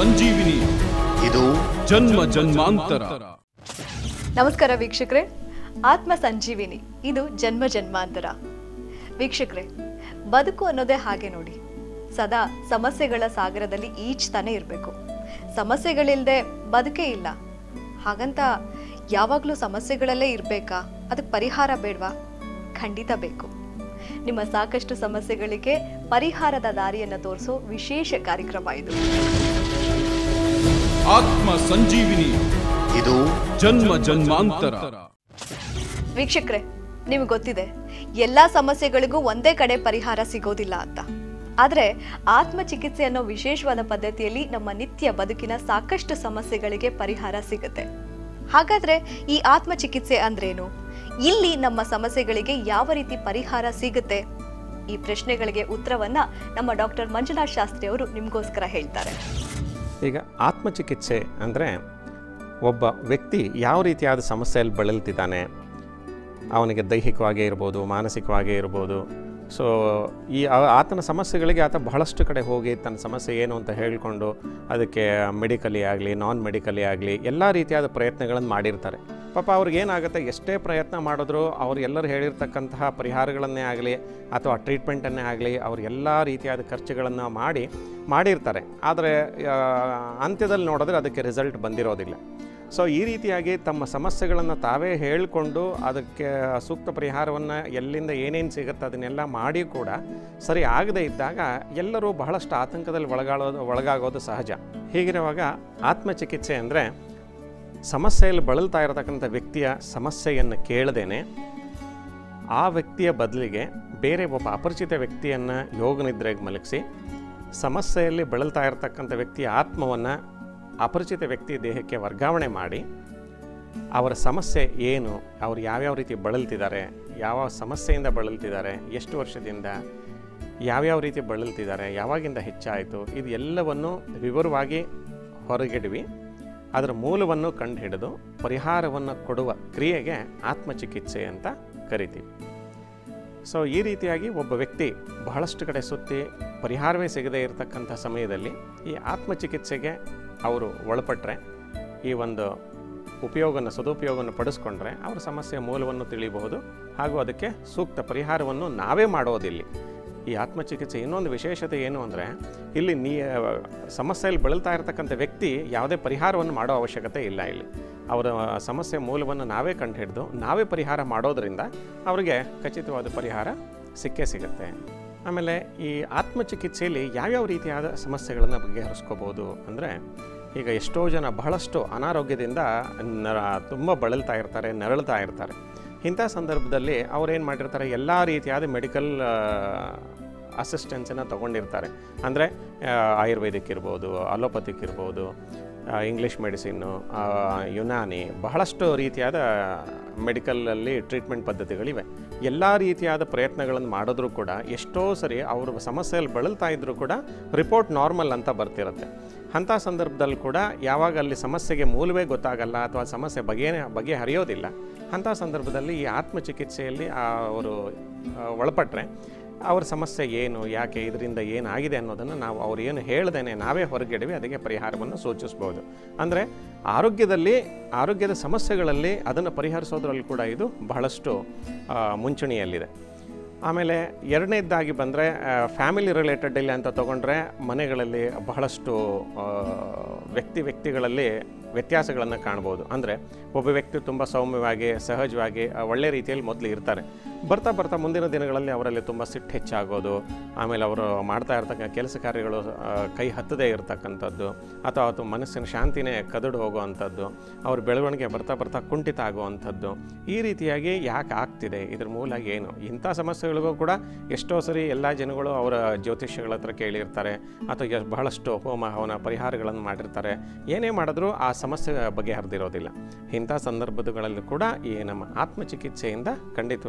ಸಂಜೀವಿನಿ ಇದು ಜನ್ಮ ಜನ್ಮಾಂತರ ನಮಸ್ಕಾರ ವೀಕ್ಷಕರೇ ಆತ್ಮ ಸಂಜೀವಿನಿ ಇದು ಜನ್ಮ ಜನ್ಮಾಂತರ ವೀಕ್ಷಕರೇ ಬದುಕು ಅನ್ನೋದೇ ಹಾಗೆ ನೋಡಿ ಸದಾ ಸಮಸ್ಯೆಗಳ ಸಾಗರದಲ್ಲಿ ಈಜ್ತಾನೆ ಇರಬೇಕು ಸಮಸ್ಯೆಗಳಿಲ್ಲದೆ ಬದುಕೇ ಇಲ್ಲ ಹಾಗಂತ ಯಾವಾಗಲೂ ಸಮಸ್ಯೆಗಳಲ್ಲೇ ಇರಬೇಕಾ ಅದಕ್ಕೆ ಪರಿಹಾರ ಬೇಡವಾ ಖಂಡಿತ ಬೇಕು ನಿಮ್ಮ ಸಾಕಷ್ಟು ಸಮಸ್ಯೆಗಳಿಗೆ ಪರಿಹಾರದ ದಾರಿಯನ್ನು ತೋರಿಸೋ ವಿಶೇಷ ಕಾರ್ಯಕ್ರಮ ಇದು ಆತ್ಮ ಸಂಜೀವಿನಿ ಇದು ಜನ್ಮ ಜನ್ಮಾಂತರ ವೀಕ್ಷಕರೇ ನಿಮ್ಗೆ ಗೊತ್ತಿದೆ ಎಲ್ಲ ಸಮಸ್ಯೆಗಳಿಗೂ ಒಂದೇ ಕಡೆ ಪರಿಹಾರ ಸಿಗೋದಿಲ್ಲ ಅಂತ ಆದರೆ ಆತ್ಮಚಿಕಿತ್ಸೆ ಅನ್ನೋ ವಿಶೇಷವಾದ ಪದ್ಧತಿಯಲ್ಲಿ ನಮ್ಮ ನಿತ್ಯ ಬದುಕಿನ ಸಾಕಷ್ಟು ಸಮಸ್ಯೆಗಳಿಗೆ ಪರಿಹಾರ ಸಿಗುತ್ತೆ ಹಾಗಾದ್ರೆ ಈ ಆತ್ಮಚಿಕಿತ್ಸೆ ಅಂದ್ರೇನು ಇಲ್ಲಿ ನಮ್ಮ ಸಮಸ್ಯೆಗಳಿಗೆ ಯಾವ ರೀತಿ ಪರಿಹಾರ ಸಿಗುತ್ತೆ ಈ ಪ್ರಶ್ನೆಗಳಿಗೆ ಉತ್ತರವನ್ನ ನಮ್ಮ ಡಾಕ್ಟರ್ ಮಂಜುನಾಥ್ ಶಾಸ್ತ್ರಿ ಅವರು ನಿಮಗೋಸ್ಕರ ಹೇಳ್ತಾರೆ ಈಗ ಆತ್ಮಚಿಕಿತ್ಸೆ ಅಂದರೆ ಒಬ್ಬ ವ್ಯಕ್ತಿ ಯಾವ ರೀತಿಯಾದ ಸಮಸ್ಯೆಯಲ್ಲಿ ಬಳಲ್ತಿದ್ದಾನೆ ಅವನಿಗೆ ದೈಹಿಕವಾಗಿ ಇರ್ಬೋದು ಮಾನಸಿಕವಾಗಿ ಇರ್ಬೋದು ಸೊ ಈ ಆ- ಆತನ ಸಮಸ್ಯೆಗಳಿಗೆ ಆತ ಬಹಳಷ್ಟು ಕಡೆ ಹೋಗಿ ತನ್ನ ಸಮಸ್ಯೆ ಏನು ಅಂತ ಹೇಳಿಕೊಂಡು ಅದಕ್ಕೆ ಮೆಡಿಕಲಿ ಆಗಲಿ ನಾನ್ ಮೆಡಿಕಲಿ ಆಗಲಿ ಎಲ್ಲ ರೀತಿಯಾದ ಪ್ರಯತ್ನಗಳನ್ನು ಮಾಡಿರ್ತಾರೆ ಪಾಪ ಅವ್ರಿಗೆ ಏನಾಗುತ್ತೆ ಎಷ್ಟೇ ಪ್ರಯತ್ನ ಮಾಡಿದ್ರು ಅವ್ರು ಎಲ್ಲರೂ ಹೇಳಿರ್ತಕ್ಕಂತಹ ಪರಿಹಾರಗಳನ್ನೇ ಆಗಲಿ ಅಥವಾ ಟ್ರೀಟ್ಮೆಂಟನ್ನೇ ಆಗಲಿ ಅವ್ರು ಎಲ್ಲ ರೀತಿಯಾದ ಖರ್ಚುಗಳನ್ನು ಮಾಡಿ ಮಾಡಿರ್ತಾರೆ ಆದರೆ ಆ, ಅಂತ್ಯದಲ್ಲಿ ನೋಡಿದ್ರೆ ಅದಕ್ಕೆ ರಿಸಲ್ಟ್ ಬಂದಿರೋದಿಲ್ಲ ಸೊ ಈ ರೀತಿಯಾಗಿ ತಮ್ಮ ಸಮಸ್ಯೆಗಳನ್ನು ತಾವೇ ಹೇಳಿಕೊಂಡು ಅದಕ್ಕೆ ಸೂಕ್ತ ಪರಿಹಾರವನ್ನು ಎಲ್ಲಿಂದ ಏನೇನು ಸಿಗುತ್ತೆ ಅದನ್ನೆಲ್ಲ ಮಾಡಿ ಕೂಡ ಸರಿ ಆಗದೇ ಇದ್ದಾಗ ಎಲ್ಲರೂ ಬಹಳಷ್ಟು ಆತಂಕದಲ್ಲಿ ಒಳಗಾಳೋದು ಒಳಗಾಗೋದು ಸಹಜ ಹೀಗಿರುವಾಗ ಆತ್ಮಚಿಕಿತ್ಸೆ ಅಂದರೆ ಸಮಸ್ಯೆಯಲ್ಲಿ ಬಳಲ್ತಾ ಇರತಕ್ಕಂಥ ವ್ಯಕ್ತಿಯ ಸಮಸ್ಯೆಯನ್ನು ಕೇಳದೇನೆ ಆ ವ್ಯಕ್ತಿಯ ಬದಲಿಗೆ ಬೇರೆ ಒಬ್ಬ ಅಪರಿಚಿತ ವ್ಯಕ್ತಿಯನ್ನು ಯೋಗ ನಿದ್ರೆಗೆ ಮಲಗಿಸಿ ಸಮಸ್ಯೆಯಲ್ಲಿ ಬಳಲ್ತಾ ಇರತಕ್ಕಂಥ ವ್ಯಕ್ತಿಯ ಆತ್ಮವನ್ನು ಅಪರಿಚಿತ ವ್ಯಕ್ತಿ ದೇಹಕ್ಕೆ ವರ್ಗಾವಣೆ ಮಾಡಿ ಅವರ ಸಮಸ್ಯೆ ಏನು ಅವ್ರು ಯಾವ್ಯಾವ ರೀತಿ ಬಳಲ್ತಿದ್ದಾರೆ ಯಾವ ಸಮಸ್ಯೆಯಿಂದ ಬಳಲ್ತಿದ್ದಾರೆ ಎಷ್ಟು ವರ್ಷದಿಂದ ಯಾವ್ಯಾವ ರೀತಿ ಬಳಲ್ತಿದ್ದಾರೆ ಯಾವಾಗಿಂದ ಹೆಚ್ಚಾಯಿತು ಇದು ಎಲ್ಲವನ್ನು ವಿವರವಾಗಿ ಹೊರಗಿಡುವಿ ಅದರ ಮೂಲವನ್ನು ಕಂಡುಹಿಡಿದು ಪರಿಹಾರವನ್ನು ಕೊಡುವ ಕ್ರಿಯೆಗೆ ಆತ್ಮಚಿಕಿತ್ಸೆ ಅಂತ ಕರಿತೀವಿ ಸೊ ಈ ರೀತಿಯಾಗಿ ಒಬ್ಬ ವ್ಯಕ್ತಿ ಬಹಳಷ್ಟು ಕಡೆ ಸುತ್ತಿ ಪರಿಹಾರವೇ ಸಿಗದೇ ಇರತಕ್ಕಂಥ ಸಮಯದಲ್ಲಿ ಈ ಆತ್ಮಚಿಕಿತ್ಸೆಗೆ ಅವರು ಒಳಪಟ್ಟರೆ ಈ ಒಂದು ಉಪಯೋಗನ ಸದುಪಯೋಗವನ್ನು ಪಡಿಸ್ಕೊಂಡ್ರೆ ಅವ್ರ ಸಮಸ್ಯೆಯ ಮೂಲವನ್ನು ತಿಳಿಯಬಹುದು ಹಾಗೂ ಅದಕ್ಕೆ ಸೂಕ್ತ ಪರಿಹಾರವನ್ನು ನಾವೇ ಮಾಡೋದಿಲ್ಲಿ ಈ ಆತ್ಮಚಿಕಿತ್ಸೆ ಇನ್ನೊಂದು ವಿಶೇಷತೆ ಏನು ಅಂದರೆ ಇಲ್ಲಿ ನೀ ಸಮಸ್ಯೆಯಲ್ಲಿ ಬಳಲ್ತಾ ಇರತಕ್ಕಂಥ ವ್ಯಕ್ತಿ ಯಾವುದೇ ಪರಿಹಾರವನ್ನು ಮಾಡೋ ಅವಶ್ಯಕತೆ ಇಲ್ಲ ಇಲ್ಲಿ ಅವರ ಸಮಸ್ಯೆ ಮೂಲವನ್ನು ನಾವೇ ಕಂಡುಹಿಡಿದು ನಾವೇ ಪರಿಹಾರ ಮಾಡೋದರಿಂದ ಅವರಿಗೆ ಖಚಿತವಾದ ಪರಿಹಾರ ಸಿಕ್ಕೇ ಸಿಗುತ್ತೆ ಆಮೇಲೆ ಈ ಆತ್ಮಚಿಕಿತ್ಸೆಯಲ್ಲಿ ಯಾವ್ಯಾವ ರೀತಿಯಾದ ಸಮಸ್ಯೆಗಳನ್ನು ಬಗೆಹರಿಸ್ಕೋಬೋದು ಅಂದರೆ ಈಗ ಎಷ್ಟೋ ಜನ ಬಹಳಷ್ಟು ಅನಾರೋಗ್ಯದಿಂದ ನರ ತುಂಬ ಬಳಲ್ತಾ ಇರ್ತಾರೆ ನರಳ್ತಾ ಇರ್ತಾರೆ ಇಂಥ ಸಂದರ್ಭದಲ್ಲಿ ಅವ್ರೇನು ಮಾಡಿರ್ತಾರೆ ಎಲ್ಲ ರೀತಿಯಾದ ಮೆಡಿಕಲ್ ಅಸಿಸ್ಟೆನ್ಸನ್ನು ತೊಗೊಂಡಿರ್ತಾರೆ ಅಂದರೆ ಆಯುರ್ವೇದಿಕ್ ಇರ್ಬೋದು ಅಲೋಪತಿಕ್ ಇರ್ಬೋದು ಆ, ಇಂಗ್ಲೀಷ್ ಮೆಡಿಸಿನ್ನು ಆ, ಯುನಾನಿ ಬಹಳಷ್ಟು ರೀತಿಯಾದ ಮೆಡಿಕಲಲ್ಲಿ ಟ್ರೀಟ್ಮೆಂಟ್ ಪದ್ಧತಿಗಳಿವೆ ಎಲ್ಲ ರೀತಿಯಾದ ಪ್ರಯತ್ನಗಳನ್ನು ಮಾಡಿದ್ರೂ ಕೂಡ ಎಷ್ಟೋ ಸರಿ ಅವರು ಸಮಸ್ಯೆಯಲ್ಲಿ ಬಳಲ್ತಾ ಇದ್ದರೂ ಕೂಡ ರಿಪೋರ್ಟ್ ನಾರ್ಮಲ್ ಅಂತ ಬರ್ತಿರುತ್ತೆ ಅಂಥ ಸಂದರ್ಭದಲ್ಲಿ ಕೂಡ ಯಾವಾಗ ಅಲ್ಲಿ ಸಮಸ್ಯೆಗೆ ಮೂಲವೇ ಗೊತ್ತಾಗಲ್ಲ ಅಥವಾ ಸಮಸ್ಯೆ ಬಗೆ ಬಗೆಹರಿಯೋದಿಲ್ಲ ಅಂಥ ಸಂದರ್ಭದಲ್ಲಿ ಈ ಆತ್ಮಚಿಕಿತ್ಸೆಯಲ್ಲಿ ಆ ಅವರು ಆ, ಒಳಪಟ್ಟರೆ ಅವ್ರ ಸಮಸ್ಯೆ ಏನು ಯಾಕೆ ಇದರಿಂದ ಏನಾಗಿದೆ ಅನ್ನೋದನ್ನು ನಾವು ಅವ್ರು ಏನು ಹೇಳ್ದೇನೆ ನಾವೇ ಹೊರಗಿಡವಿ ಅದಕ್ಕೆ ಪರಿಹಾರವನ್ನು ಸೂಚಿಸ್ಬೋದು ಅಂದರೆ ಆರೋಗ್ಯದಲ್ಲಿ ಆರೋಗ್ಯದ ಸಮಸ್ಯೆಗಳಲ್ಲಿ ಅದನ್ನು ಪರಿಹರಿಸೋದ್ರಲ್ಲಿ ಕೂಡ ಇದು ಬಹಳಷ್ಟು ಆ, ಮುಂಚೂಣಿಯಲ್ಲಿದೆ ಆಮೇಲೆ ಎರಡನೇದಾಗಿ ಬಂದರೆ ಫ್ಯಾಮಿಲಿ ರಿಲೇಟೆಡ್ ಇಲ್ಲಿ ಅಂತ ತೊಗೊಂಡ್ರೆ ಮನೆಗಳಲ್ಲಿ ಬಹಳಷ್ಟು ಆ, ವ್ಯಕ್ತಿ ವ್ಯಕ್ತಿಗಳಲ್ಲಿ ವ್ಯತ್ಯಾಸಗಳನ್ನು ಕಾಣ್ಬೋದು ಅಂದರೆ ಒಬ್ಬ ವ್ಯಕ್ತಿ ತುಂಬ ಸೌಮ್ಯವಾಗಿ ಸಹಜವಾಗಿ ಆ, ಒಳ್ಳೆ ರೀತಿಯಲ್ಲಿ ಮೊದಲು ಇರ್ತಾರೆ ಬರ್ತಾ ಬರ್ತಾ ಮುಂದಿನ ದಿನಗಳಲ್ಲಿ ಅವರಲ್ಲಿ ತುಂಬ ಸಿಟ್ಟು ಹೆಚ್ಚಾಗೋದು ಆಮೇಲೆ ಅವರು ಮಾಡ್ತಾ ಇರ್ತಕ್ಕ ಕೆಲಸ ಕಾರ್ಯಗಳು ಆ, ಕೈ ಹತ್ತದೇ ಇರತಕ್ಕಂಥದ್ದು ಅಥವಾ ಅಥವಾ ಮನಸ್ಸಿನ ಶಾಂತಿನೇ ಕದಡು ಹೋಗುವಂಥದ್ದು ಅವ್ರ ಬೆಳವಣಿಗೆ ಬರ್ತಾ ಬರ್ತಾ ಕುಂಠಿತ ಆಗುವಂಥದ್ದು ಈ ರೀತಿಯಾಗಿ ಯಾಕೆ ಆಗ್ತಿದೆ ಇದ್ರ ಮೂಲ ಏನು ಇಂಥ ಸಮಸ್ಯೆಗಳಿಗೂ ಕೂಡ ಎಷ್ಟೋ ಸರಿ ಎಲ್ಲ ಜನಗಳು ಅವರ ಜ್ಯೋತಿಷ್ಯಗಳ ಹತ್ರ ಕೇಳಿರ್ತಾರೆ ಅಥವಾ ಎಷ್ಟ್- ಬಹಳಷ್ಟು ಹೋಮ ಹವನ ಪರಿಹಾರಗಳನ್ನು ಮಾಡಿರ್ತಾರೆ ಏನೇ ಮಾಡಿದ್ರೂ ಆ ಸಮಸ್ಯೆ ಬಗೆಹರಿದಿರೋದಿಲ್ಲ ಇಂಥ ಸಂದರ್ಭಗಳಲ್ಲಿ ಕೂಡ ಈ ನಮ್ಮ ಆತ್ಮಚಿಕಿತ್ಸೆಯಿಂದ ಖಂಡಿತವಾಗಿಯೂ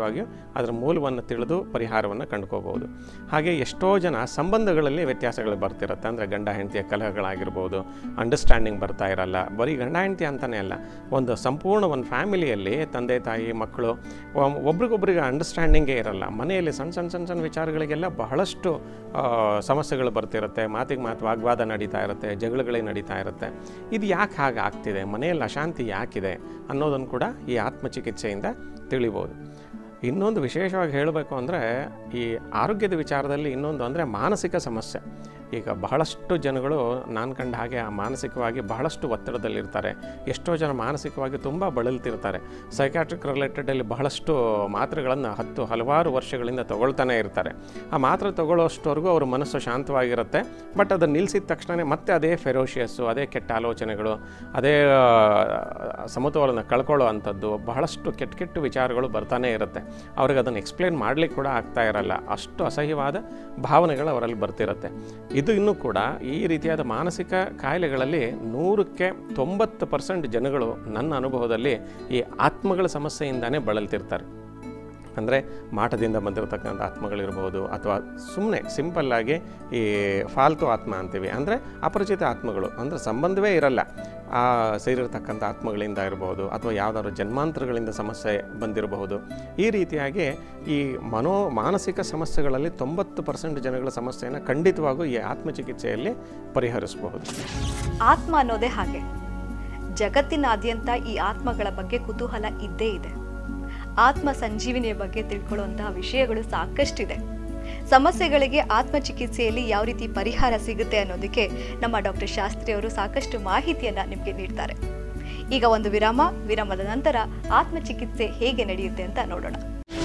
ಅದರ ಮೂಲವನ್ನು ತಿಳಿದು ಪರಿಹಾರವನ್ನು ಕಂಡುಕೋಬಹುದು ಹಾಗೆ ಎಷ್ಟೋ ಜನ ಸಂಬಂಧಗಳಲ್ಲಿ ವ್ಯತ್ಯಾಸಗಳು ಬರ್ತಿರುತ್ತೆ ಅಂದರೆ ಗಂಡ ಹೆಂಡತಿಯ ಕಲಹಗಳಾಗಿರ್ಬೋದು ಅಂಡರ್ಸ್ಟ್ಯಾಂಡಿಂಗ್ ಬರ್ತಾ ಇರಲ್ಲ ಬರೀ ಗಂಡ ಹೆಂಡತಿ ಅಂತಲೇ ಅಲ್ಲ ಒಂದು ಸಂಪೂರ್ಣ ಒಂದು ಫ್ಯಾಮಿಲಿಯಲ್ಲಿ ತಂದೆ ತಾಯಿ ಮಕ್ಕಳು ಒ- ಒಬ್ರಿಗೊಬ್ರಿಗೆ ಅಂಡರ್ಸ್ಟ್ಯಾಂಡಿಂಗೇ ಇರಲ್ಲ ಮನೆಯಲ್ಲಿ ಸಣ್ಣ ಸಣ್ಣ ಸಣ್ಣ ಸಣ್ಣ ವಿಚಾರಗಳಿಗೆಲ್ಲ ಬಹಳಷ್ಟು ಆ, ಸಮಸ್ಯೆಗಳು ಬರ್ತಿರುತ್ತೆ ಮಾತಿಗೆ ಮಾತು ವಾಗ್ವಾದ ನಡೀತಾ ಇರುತ್ತೆ ಜಗಳಗಳೇ ನಡೀತಾ ಇರುತ್ತೆ ಇದು ಯಾಕೆ ಹಾಗೆ ಆಗ್ತಿದೆ ಮನೆಯಲ್ಲಿ ಅಶಾಂತಿ ಯಾಕಿದೆ ಅನ್ನೋದನ್ನು ಕೂಡ ಈ ಆತ್ಮಚಿಕಿತ್ಸೆಯಿಂದ ತಿಳಿಬೋದು ಇನ್ನೊಂದು ವಿಶೇಷವಾಗಿ ಹೇಳಬೇಕು ಅಂದರೆ ಈ ಆರೋಗ್ಯದ ವಿಚಾರದಲ್ಲಿ ಇನ್ನೊಂದು ಅಂದರೆ ಮಾನಸಿಕ ಸಮಸ್ಯೆ ಈಗ ಬಹಳಷ್ಟು ಜನಗಳು ನಾನು ಕಂಡ ಹಾಗೆ ಆ ಮಾನಸಿಕವಾಗಿ ಬಹಳಷ್ಟು ಒತ್ತಡದಲ್ಲಿರ್ತಾರೆ ಎಷ್ಟೋ ಜನ ಮಾನಸಿಕವಾಗಿ ತುಂಬ ಬಳಲ್ತಿರ್ತಾರೆ ಸೈಕ್ಯಾಟ್ರಿಕ್ ರಿಲೇಟೆಡಲ್ಲಿ ಬಹಳಷ್ಟು ಮಾತ್ರೆಗಳನ್ನು ಹತ್ತು ಹಲವಾರು ವರ್ಷಗಳಿಂದ ತಗೊಳ್ತಾನೆ ಇರ್ತಾರೆ ಆ ಮಾತ್ರೆ ತಗೊಳ್ಳೋಷ್ಟವರೆಗೂ ಅವ್ರ ಮನಸ್ಸು ಶಾಂತವಾಗಿರುತ್ತೆ ಬಟ್ ಅದನ್ನು ನಿಲ್ಲಿಸಿದ ತಕ್ಷಣ ಮತ್ತೆ ಅದೇ ಫೆರೋಷಿಯಸ್ಸು ಅದೇ ಕೆಟ್ಟ ಆಲೋಚನೆಗಳು ಅದೇ ಆ, ಸಮತೋಲನ ಕಳ್ಕೊಳ್ಳೋ ಅಂಥದ್ದು ಬಹಳಷ್ಟು ಕೆಟ್ಟ ಕೆಟ್ಟ ವಿಚಾರಗಳು ಬರ್ತಾನೆ ಇರುತ್ತೆ ಅವ್ರಿಗೆ ಅದನ್ನು ಎಕ್ಸ್ಪ್ಲೇನ್ ಮಾಡಲಿಕ್ಕೆ ಕೂಡ ಆಗ್ತಾ ಇರಲ್ಲ ಅಷ್ಟು ಅಸಹ್ಯವಾದ ಭಾವನೆಗಳು ಅವರಲ್ಲಿ ಬರ್ತಿರುತ್ತೆ ಇದು ಇನ್ನೂ ಕೂಡ ಈ ರೀತಿಯಾದ ಮಾನಸಿಕ ಕಾಯಿಲೆಗಳಲ್ಲಿ ನೂರಕ್ಕೆ ತೊಂಬತ್ತು ಪರ್ಸೆಂಟ್ ಜನಗಳು ನನ್ನ ಅನುಭವದಲ್ಲಿ ಈ ಆತ್ಮಗಳ ಸಮಸ್ಯೆಯಿಂದನೇ ಬಳಲ್ತಿರ್ತಾರೆ ಅಂದರೆ ಮಾಟದಿಂದ ಬಂದಿರತಕ್ಕಂಥ ಆತ್ಮಗಳಿರ್ಬೋದು ಅಥವಾ ಸುಮ್ಮನೆ ಸಿಂಪಲ್ಲಾಗಿ ಈ ಫಾಲ್ತು ಆತ್ಮ ಅಂತೀವಿ ಅಂದರೆ ಅಪರಿಚಿತ ಆತ್ಮಗಳು ಅಂದರೆ ಸಂಬಂಧವೇ ಇರಲ್ಲ ಆ ಸೇರಿರ್ತಕ್ಕಂಥ ಆತ್ಮಗಳಿಂದ ಇರ್ಬೋದು ಅಥವಾ ಯಾವುದಾದ್ರು ಜನ್ಮಾಂತರಗಳಿಂದ ಸಮಸ್ಯೆ ಬಂದಿರಬಹುದು ಈ ರೀತಿಯಾಗಿ ಈ ಮನೋ ಮಾನಸಿಕ ಸಮಸ್ಯೆಗಳಲ್ಲಿ ತೊಂಬತ್ತು ಪರ್ಸೆಂಟ್ ಜನಗಳ ಸಮಸ್ಯೆಯನ್ನು ಖಂಡಿತವಾಗೂ ಈ ಆತ್ಮಚಿಕಿತ್ಸೆಯಲ್ಲಿ ಪರಿಹರಿಸಬಹುದು ಆತ್ಮ ಅನ್ನೋದೇ ಹಾಗೆ ಜಗತ್ತಿನಾದ್ಯಂತ ಈ ಆತ್ಮಗಳ ಬಗ್ಗೆ ಕುತೂಹಲ ಇದ್ದೇ ಇದೆ ಆತ್ಮ ಸಂಜೀವಿನಿಯ ಬಗ್ಗೆ ತಿಳ್ಕೊಳ್ಳುವಂತಹ ವಿಷಯಗಳು ಸಾಕಷ್ಟಿದೆ ಸಮಸ್ಯೆಗಳಿಗೆ ಆತ್ಮ ಚಿಕಿತ್ಸೆಯಲ್ಲಿ ಯಾವ ರೀತಿ ಪರಿಹಾರ ಸಿಗುತ್ತೆ ಅನ್ನೋದಕ್ಕೆ ನಮ್ಮ ಡಾಕ್ಟರ್ ಶಾಸ್ತ್ರಿ ಅವರು ಸಾಕಷ್ಟು ಮಾಹಿತಿಯನ್ನ ನಿಮಗೆ ನೀಡ್ತಾರೆ ಈಗ ಒಂದು ವಿರಾಮ ವಿರಾಮದ ನಂತರ ಆತ್ಮ ಚಿಕಿತ್ಸೆ ಹೇಗೆ ನಡೆಯುತ್ತೆ ಅಂತ ನೋಡೋಣ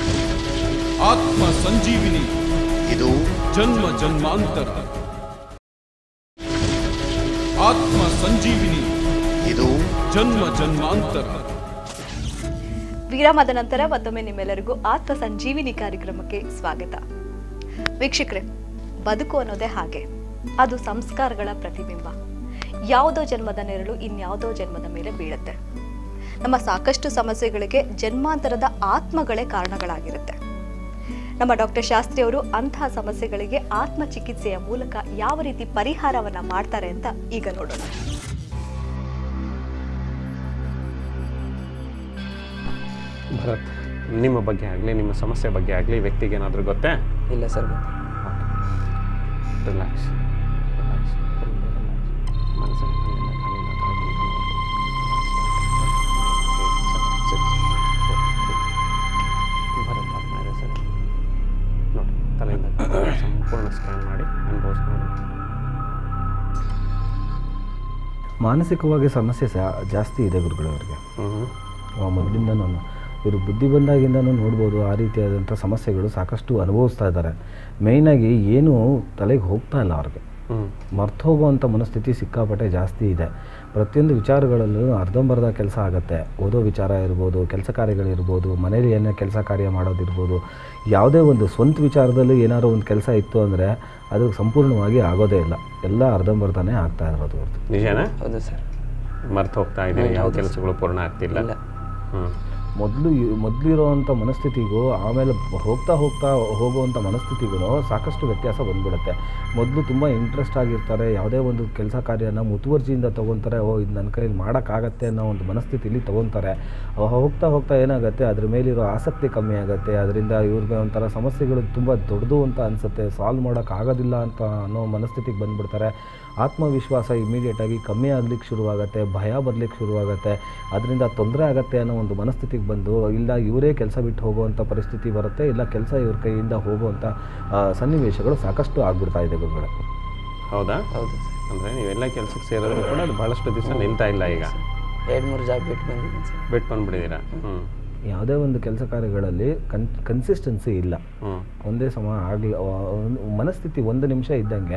ಆತ್ಮ ಸಂಜೀವಿನಿ ಇದು ಜನ್ಮ ಜನ್ಮಾಂತರ ಆತ್ಮ ಸಂಜೀವಿನಿ ಇದು ಜನ್ಮ ಜನ್ಮಾಂತರ ವಿರಾಮದ ನಂತರ ಮತ್ತೊಮ್ಮೆ ನಿಮ್ಮೆಲ್ಲರಿಗೂ ಆತ್ಮ ಸಂಜೀವಿನಿ ಕಾರ್ಯಕ್ರಮಕ್ಕೆ ಸ್ವಾಗತ ವೀಕ್ಷಕರೇ ಬದುಕು ಅನ್ನೋದೇ ಹಾಗೆ ಅದು ಸಂಸ್ಕಾರಗಳ ಪ್ರತಿಬಿಂಬ ಯಾವುದೋ ಜನ್ಮದ ನೆರಳು ಇನ್ಯಾವುದೋ ಜನ್ಮದ ಮೇಲೆ ಬೀಳುತ್ತೆ ನಮ್ಮ ಸಾಕಷ್ಟು ಸಮಸ್ಯೆಗಳಿಗೆ ಜನ್ಮಾಂತರದ ಆತ್ಮಗಳೇ ಕಾರಣಗಳಾಗಿರುತ್ತೆ ನಮ್ಮ ಡಾಕ್ಟರ್ ಶಾಸ್ತ್ರಿ ಅವರು ಅಂತಹ ಸಮಸ್ಯೆಗಳಿಗೆ ಆತ್ಮ ಚಿಕಿತ್ಸೆಯ ಮೂಲಕ ಯಾವ ರೀತಿ ಪರಿಹಾರವನ್ನ ಮಾಡ್ತಾರೆ ಅಂತ ಈಗ ನೋಡೋಣ ಭರತ್ ನಿಮ್ಮ ಬಗ್ಗೆ ಆಗಲಿ ನಿಮ್ಮ ಸಮಸ್ಯೆ ಬಗ್ಗೆ ಆಗಲಿ ವ್ಯಕ್ತಿಗೆ ಏನಾದರೂ ಗೊತ್ತೇ ಇಲ್ಲ ಸರ್ ರಿಲ್ಯಾಕ್ಸ್ ರಿಲ್ಯಾಕ್ಸ್ ಮನಸ್ಸಲ್ಲಿ ಮೇಲಿಂದ ಕಾಲಿಂದ ತಲೆ ತನಕ ನೋಡು. Six, four, three. ಭರತ್ ಆತ್ಮ ಇದೆ ಸರ್ ನೋಡಿ ತಲೆಯಿಂದ ಕಾಲಿಂದ ಸಂಪೂರ್ಣ ಸ್ಕ್ಯಾನ್ ಮಾಡಿ ಅನುಭವಿಸ್ಕೊಂಡು ಮಾನಸಿಕವಾಗಿ ಸಮಸ್ಯೆ ಸಹ ಜಾಸ್ತಿ ಇದೆ ಗುರುಗಳವರಿಗೆ ಹ್ಞೂ ಮೊದಲಿಂದ ನಾನು ಇವರು ಬುದ್ಧಿ ಬಂದಾಗಿಂದನೂ ನೋಡ್ಬೋದು ಆ ರೀತಿಯಾದಂಥ ಸಮಸ್ಯೆಗಳು ಸಾಕಷ್ಟು ಅನುಭವಿಸ್ತಾ ಇದ್ದಾರೆ ಮೇಯ್ನಾಗಿ ಏನು ತಲೆಗೆ ಹೋಗ್ತಾ ಇಲ್ಲ ಅವ್ರಿಗೆ ಹ್ಞೂ ಮರ್ತು ಹೋಗುವಂಥ ಮನಸ್ಥಿತಿ ಸಿಕ್ಕಾಪಟ್ಟೆ ಜಾಸ್ತಿ ಇದೆ ಪ್ರತಿಯೊಂದು ವಿಚಾರಗಳಲ್ಲೂ ಅರ್ಧಂಬರ್ಧ ಕೆಲಸ ಆಗುತ್ತೆ ಓದೋ ವಿಚಾರ ಇರ್ಬೋದು ಕೆಲಸ ಕಾರ್ಯಗಳಿರ್ಬೋದು ಮನೇಲಿ ಏನೇ ಕೆಲಸ ಕಾರ್ಯ ಮಾಡೋದಿರ್ಬೋದು ಯಾವುದೇ ಒಂದು ಸ್ವಂತ ವಿಚಾರದಲ್ಲಿ ಏನಾದ್ರು ಒಂದು ಕೆಲಸ ಇತ್ತು ಅಂದರೆ ಅದು ಸಂಪೂರ್ಣವಾಗಿ ಆಗೋದೇ ಇಲ್ಲ ಎಲ್ಲ ಅರ್ಧಂಬರ್ಧನೇ ಆಗ್ತಾ ಇರೋದು ಅವ್ರದ್ದು ನಿಜನಾ ಹೌದು ಸರ್ ಮರ್ತು ಹೋಗ್ತಾ ಇದ್ದೀನಿ ಯಾವ ಕೆಲಸಗಳು ಪೂರ್ಣ ಆಗ್ತಿಲ್ಲ ಇಲ್ಲ. ಹ್ಞೂ ಮೊದಲು ಮೊದಲಿರೋವಂಥ ಮನಸ್ಥಿತಿಗೂ ಆಮೇಲೆ ಹೋಗ್ತಾ ಹೋಗ್ತಾ ಹೋಗುವಂಥ ಮನಸ್ಥಿತಿಗೂ ಸಾಕಷ್ಟು ವ್ಯತ್ಯಾಸ ಬಂದ್ಬಿಡುತ್ತೆ ಮೊದಲು ತುಂಬ ಇಂಟ್ರೆಸ್ಟ್ ಆಗಿರ್ತಾರೆ ಯಾವುದೇ ಒಂದು ಕೆಲಸ ಕಾರ್ಯನ ಮುತುವರ್ಜಿಯಿಂದ ತೊಗೊತಾರೆ ಓ ಇದು ನನ್ನ ಕೈಲಿ ಮಾಡೋಕ್ಕಾಗತ್ತೆ ಅನ್ನೋ ಒಂದು ಮನಸ್ಥಿತಿಲಿ ತೊಗೊತಾರೆ ಅವ ಹೋಗ್ತಾ ಹೋಗ್ತಾ ಏನಾಗುತ್ತೆ ಅದ್ರ ಮೇಲಿರೋ ಆಸಕ್ತಿ ಕಮ್ಮಿ ಆಗುತ್ತೆ ಅದರಿಂದ ಇವ್ರಿಗೆ ಒಂಥರ ಸಮಸ್ಯೆಗಳು ತುಂಬ ದೊಡ್ಡದು ಅಂತ ಅನಿಸುತ್ತೆ ಸಾಲ್ವ್ ಮಾಡೋಕ್ಕಾಗೋದಿಲ್ಲ ಅಂತ ಅನ್ನೋ ಮನಸ್ಥಿತಿಗೆ ಬಂದ್ಬಿಡ್ತಾರೆ ಆತ್ಮವಿಶ್ವಾಸ ಇಮಿಡಿಯೇಟಾಗಿ ಕಮ್ಮಿ ಆಗ್ಲಿಕ್ಕೆ ಶುರುವಾಗುತ್ತೆ ಭಯ ಬರ್ಲಿಕ್ಕೆ ಶುರುವಾಗುತ್ತೆ ಅದರಿಂದ ತೊಂದರೆ ಆಗುತ್ತೆ ಅನ್ನೋ ಒಂದು ಮನಸ್ಥಿತಿಗೆ ಬಂದು ಇಲ್ಲ ಇವರೇ ಕೆಲಸ ಬಿಟ್ಟು ಹೋಗುವಂಥ ಪರಿಸ್ಥಿತಿ ಬರುತ್ತೆ ಇಲ್ಲ ಕೆಲಸ ಇವ್ರ ಕೈಯಿಂದ ಹೋಗುವಂಥ ಆ, ಸನ್ನಿವೇಶಗಳು ಸಾಕಷ್ಟು ಆಗ್ಬಿಡ್ತಾ ಇದೆ ಗುರುಗಳೇ ಹೌದಾ ಹೌದು ಅಂದರೆ ನೀವೆಲ್ಲ ಕೆಲಸಕ್ಕೆ ಸೇರಿದ್ರು ಕೂಡ ಅದು ಭಾಳಷ್ಟು ದಿವಸ ನಿಲ್ತಾ ಇಲ್ಲ ಈಗ ಎರಡು ಮೂರು ಜಾಬ್ ಬಿಟ್ಟು ಬಂದಿದ್ದೀನಿ ಸರ್ ಬಿಟ್ಟು ಬಂದ್ಬಿಟ್ಟಿದ್ದೀರಾ ಹ್ಞೂ ಯಾವುದೇ ಒಂದು ಕೆಲಸ ಕಾರ್ಯಗಳಲ್ಲಿ ಕನ್ ಕನ್ಸಿಸ್ಟೆನ್ಸಿ ಇಲ್ಲ ಹ್ಞೂ ಒಂದೇ ಸಮ ಆಗಲಿ ಮನಸ್ಥಿತಿ ಒಂದು ನಿಮಿಷ ಇದ್ದಂಗೆ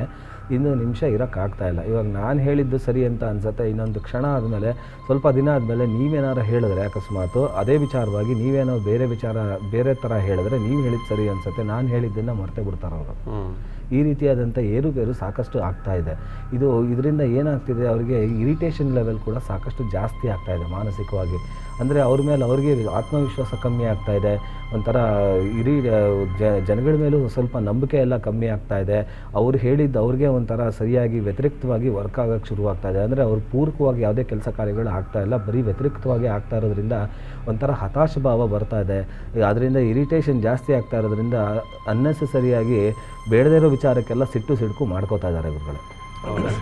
ಇನ್ನು ನಿಮಿಷ ಇರೋಕ್ಕಾಗ್ತಾ ಇಲ್ಲ ಇವಾಗ ನಾನು ಹೇಳಿದ್ದು ಸರಿ ಅಂತ ಅನ್ಸುತ್ತೆ ಇನ್ನೊಂದು ಕ್ಷಣ ಆದಮೇಲೆ ಸ್ವಲ್ಪ ದಿನ ಆದಮೇಲೆ ನೀವೇನಾರು ಹೇಳಿದ್ರೆ ಅಕಸ್ಮಾತು ಅದೇ ವಿಚಾರವಾಗಿ ನೀವೇನೋ ಬೇರೆ ವಿಚಾರ ಬೇರೆ ಥರ ಹೇಳಿದ್ರೆ ನೀವು ಹೇಳಿದ್ದು ಸರಿ ಅನ್ಸುತ್ತೆ ನಾನು ಹೇಳಿದ್ದನ್ನು ಮರ್ತೇ ಬಿಡ್ತಾರೆ ಅವರು ಹ್ಞೂ ಈ ರೀತಿಯಾದಂಥ ಏರುಪೇರು ಸಾಕಷ್ಟು ಆಗ್ತಾ ಇದೆ ಇದು ಇದರಿಂದ ಏನಾಗ್ತಿದೆ ಅವರಿಗೆ ಇರಿಟೇಷನ್ ಲೆವೆಲ್ ಕೂಡ ಸಾಕಷ್ಟು ಜಾಸ್ತಿ ಆಗ್ತಾ ಇದೆ ಮಾನಸಿಕವಾಗಿ ಅಂದರೆ ಅವ್ರ ಮೇಲೆ ಅವ್ರಿಗೆ ಆತ್ಮವಿಶ್ವಾಸ ಕಮ್ಮಿ ಆಗ್ತಾ ಇದೆ ಒಂಥರ ಇಡೀ ಜ ಜನಗಳ ಮೇಲೂ ಸ್ವಲ್ಪ ನಂಬಿಕೆ ಎಲ್ಲ ಕಮ್ಮಿ ಆಗ್ತಾ ಇದೆ ಅವ್ರು ಹೇಳಿದ್ದು ಅವ್ರಿಗೆ ಒಂಥರ ಸರಿಯಾಗಿ ವ್ಯತಿರಿಕ್ತವಾಗಿ ವರ್ಕ್ ಆಗೋಕ್ಕೆ ಶುರುವಾಗ್ತಾ ಇದೆ ಅಂದರೆ ಅವ್ರು ಪೂರಕವಾಗಿ ಯಾವುದೇ ಕೆಲಸ ಕಾರ್ಯಗಳು ಆಗ್ತಾ ಇಲ್ಲ ಬರೀ ವ್ಯತಿರಿಕ್ತವಾಗಿ ಆಗ್ತಾ ಇರೋದ್ರಿಂದ ಒಂಥರ ಹತಾಶ ಭಾವ ಬರ್ತಾ ಇದೆ ಅದರಿಂದ ಇರಿಟೇಷನ್ ಜಾಸ್ತಿ ಆಗ್ತಾ ಇರೋದ್ರಿಂದ ಅನ್ನೆಸೆಸರಿಯಾಗಿ ಬೇಡದೇ ಇರೋ ವಿಚಾರಕ್ಕೆಲ್ಲ ಸಿಟ್ಟು ಸಿಡ್ಕು ಮಾಡ್ಕೋತಾ ಇದ್ದಾರೆ ಇವ್ರುಗಳು ಹೌದಾ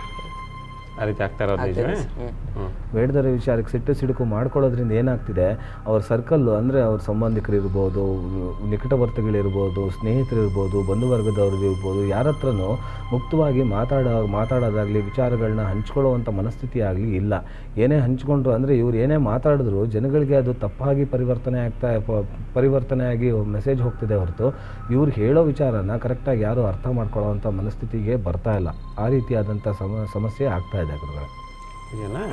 ಆ ರೀತಿ ಆಗ್ತಾ ಇರೋದು ನಿಜವೇ ಹ್ಞೂ ಬೇಡದರ ವಿಚಾರಕ್ಕೆ ಸಿಟ್ಟು ಸಿಡುಕು ಮಾಡ್ಕೊಳ್ಳೋದ್ರಿಂದ ಏನಾಗ್ತಿದೆ ಅವ್ರ ಸರ್ಕಲ್ಲು ಅಂದರೆ ಅವ್ರ ಸಂಬಂಧಿಕರು ಇರ್ಬೋದು ನಿಕಟವರ್ತಿಗಳಿರ್ಬೋದು ಸ್ನೇಹಿತರಿರ್ಬೋದು ಬಂಧುವರ್ಗದವ್ರು ಇರ್ಬೋದು ಯಾರ ಹತ್ರನೂ ಮುಕ್ತವಾಗಿ ಮಾತಾಡೋ ಮಾತಾಡೋದಾಗಲಿ ವಿಚಾರಗಳನ್ನ ಹಂಚ್ಕೊಳ್ಳುವಂಥ ಮನಸ್ಥಿತಿ ಆಗಲಿ ಇಲ್ಲ ಏನೇ ಹಂಚ್ಕೊಂಡ್ರು ಅಂದರೆ ಇವ್ರು ಏನೇ ಮಾತಾಡಿದ್ರು ಜನಗಳಿಗೆ ಅದು ತಪ್ಪಾಗಿ ಪರಿವರ್ತನೆ ಆಗ್ತಾ ಪ- ಪರಿವರ್ತನೆ ಆಗಿ ಮೆಸೇಜ್ ಹೋಗ್ತಿದೆ ಹೊರತು ಇವ್ರು ಹೇಳೋ ವಿಚಾರನ ಕರೆಕ್ಟಾಗಿ ಯಾರೂ ಅರ್ಥ ಮಾಡ್ಕೊಳ್ಳೋವಂಥ ಮನಸ್ಥಿತಿಗೆ ಬರ್ತಾ ಇಲ್ಲ ಆ ರೀತಿಯಾದಂಥ ಸಮ ಸಮಸ್ಯೆ ಆಗ್ತಾ ಇದೆ ಗುರುಗಳೇ ಇದೆಯಾ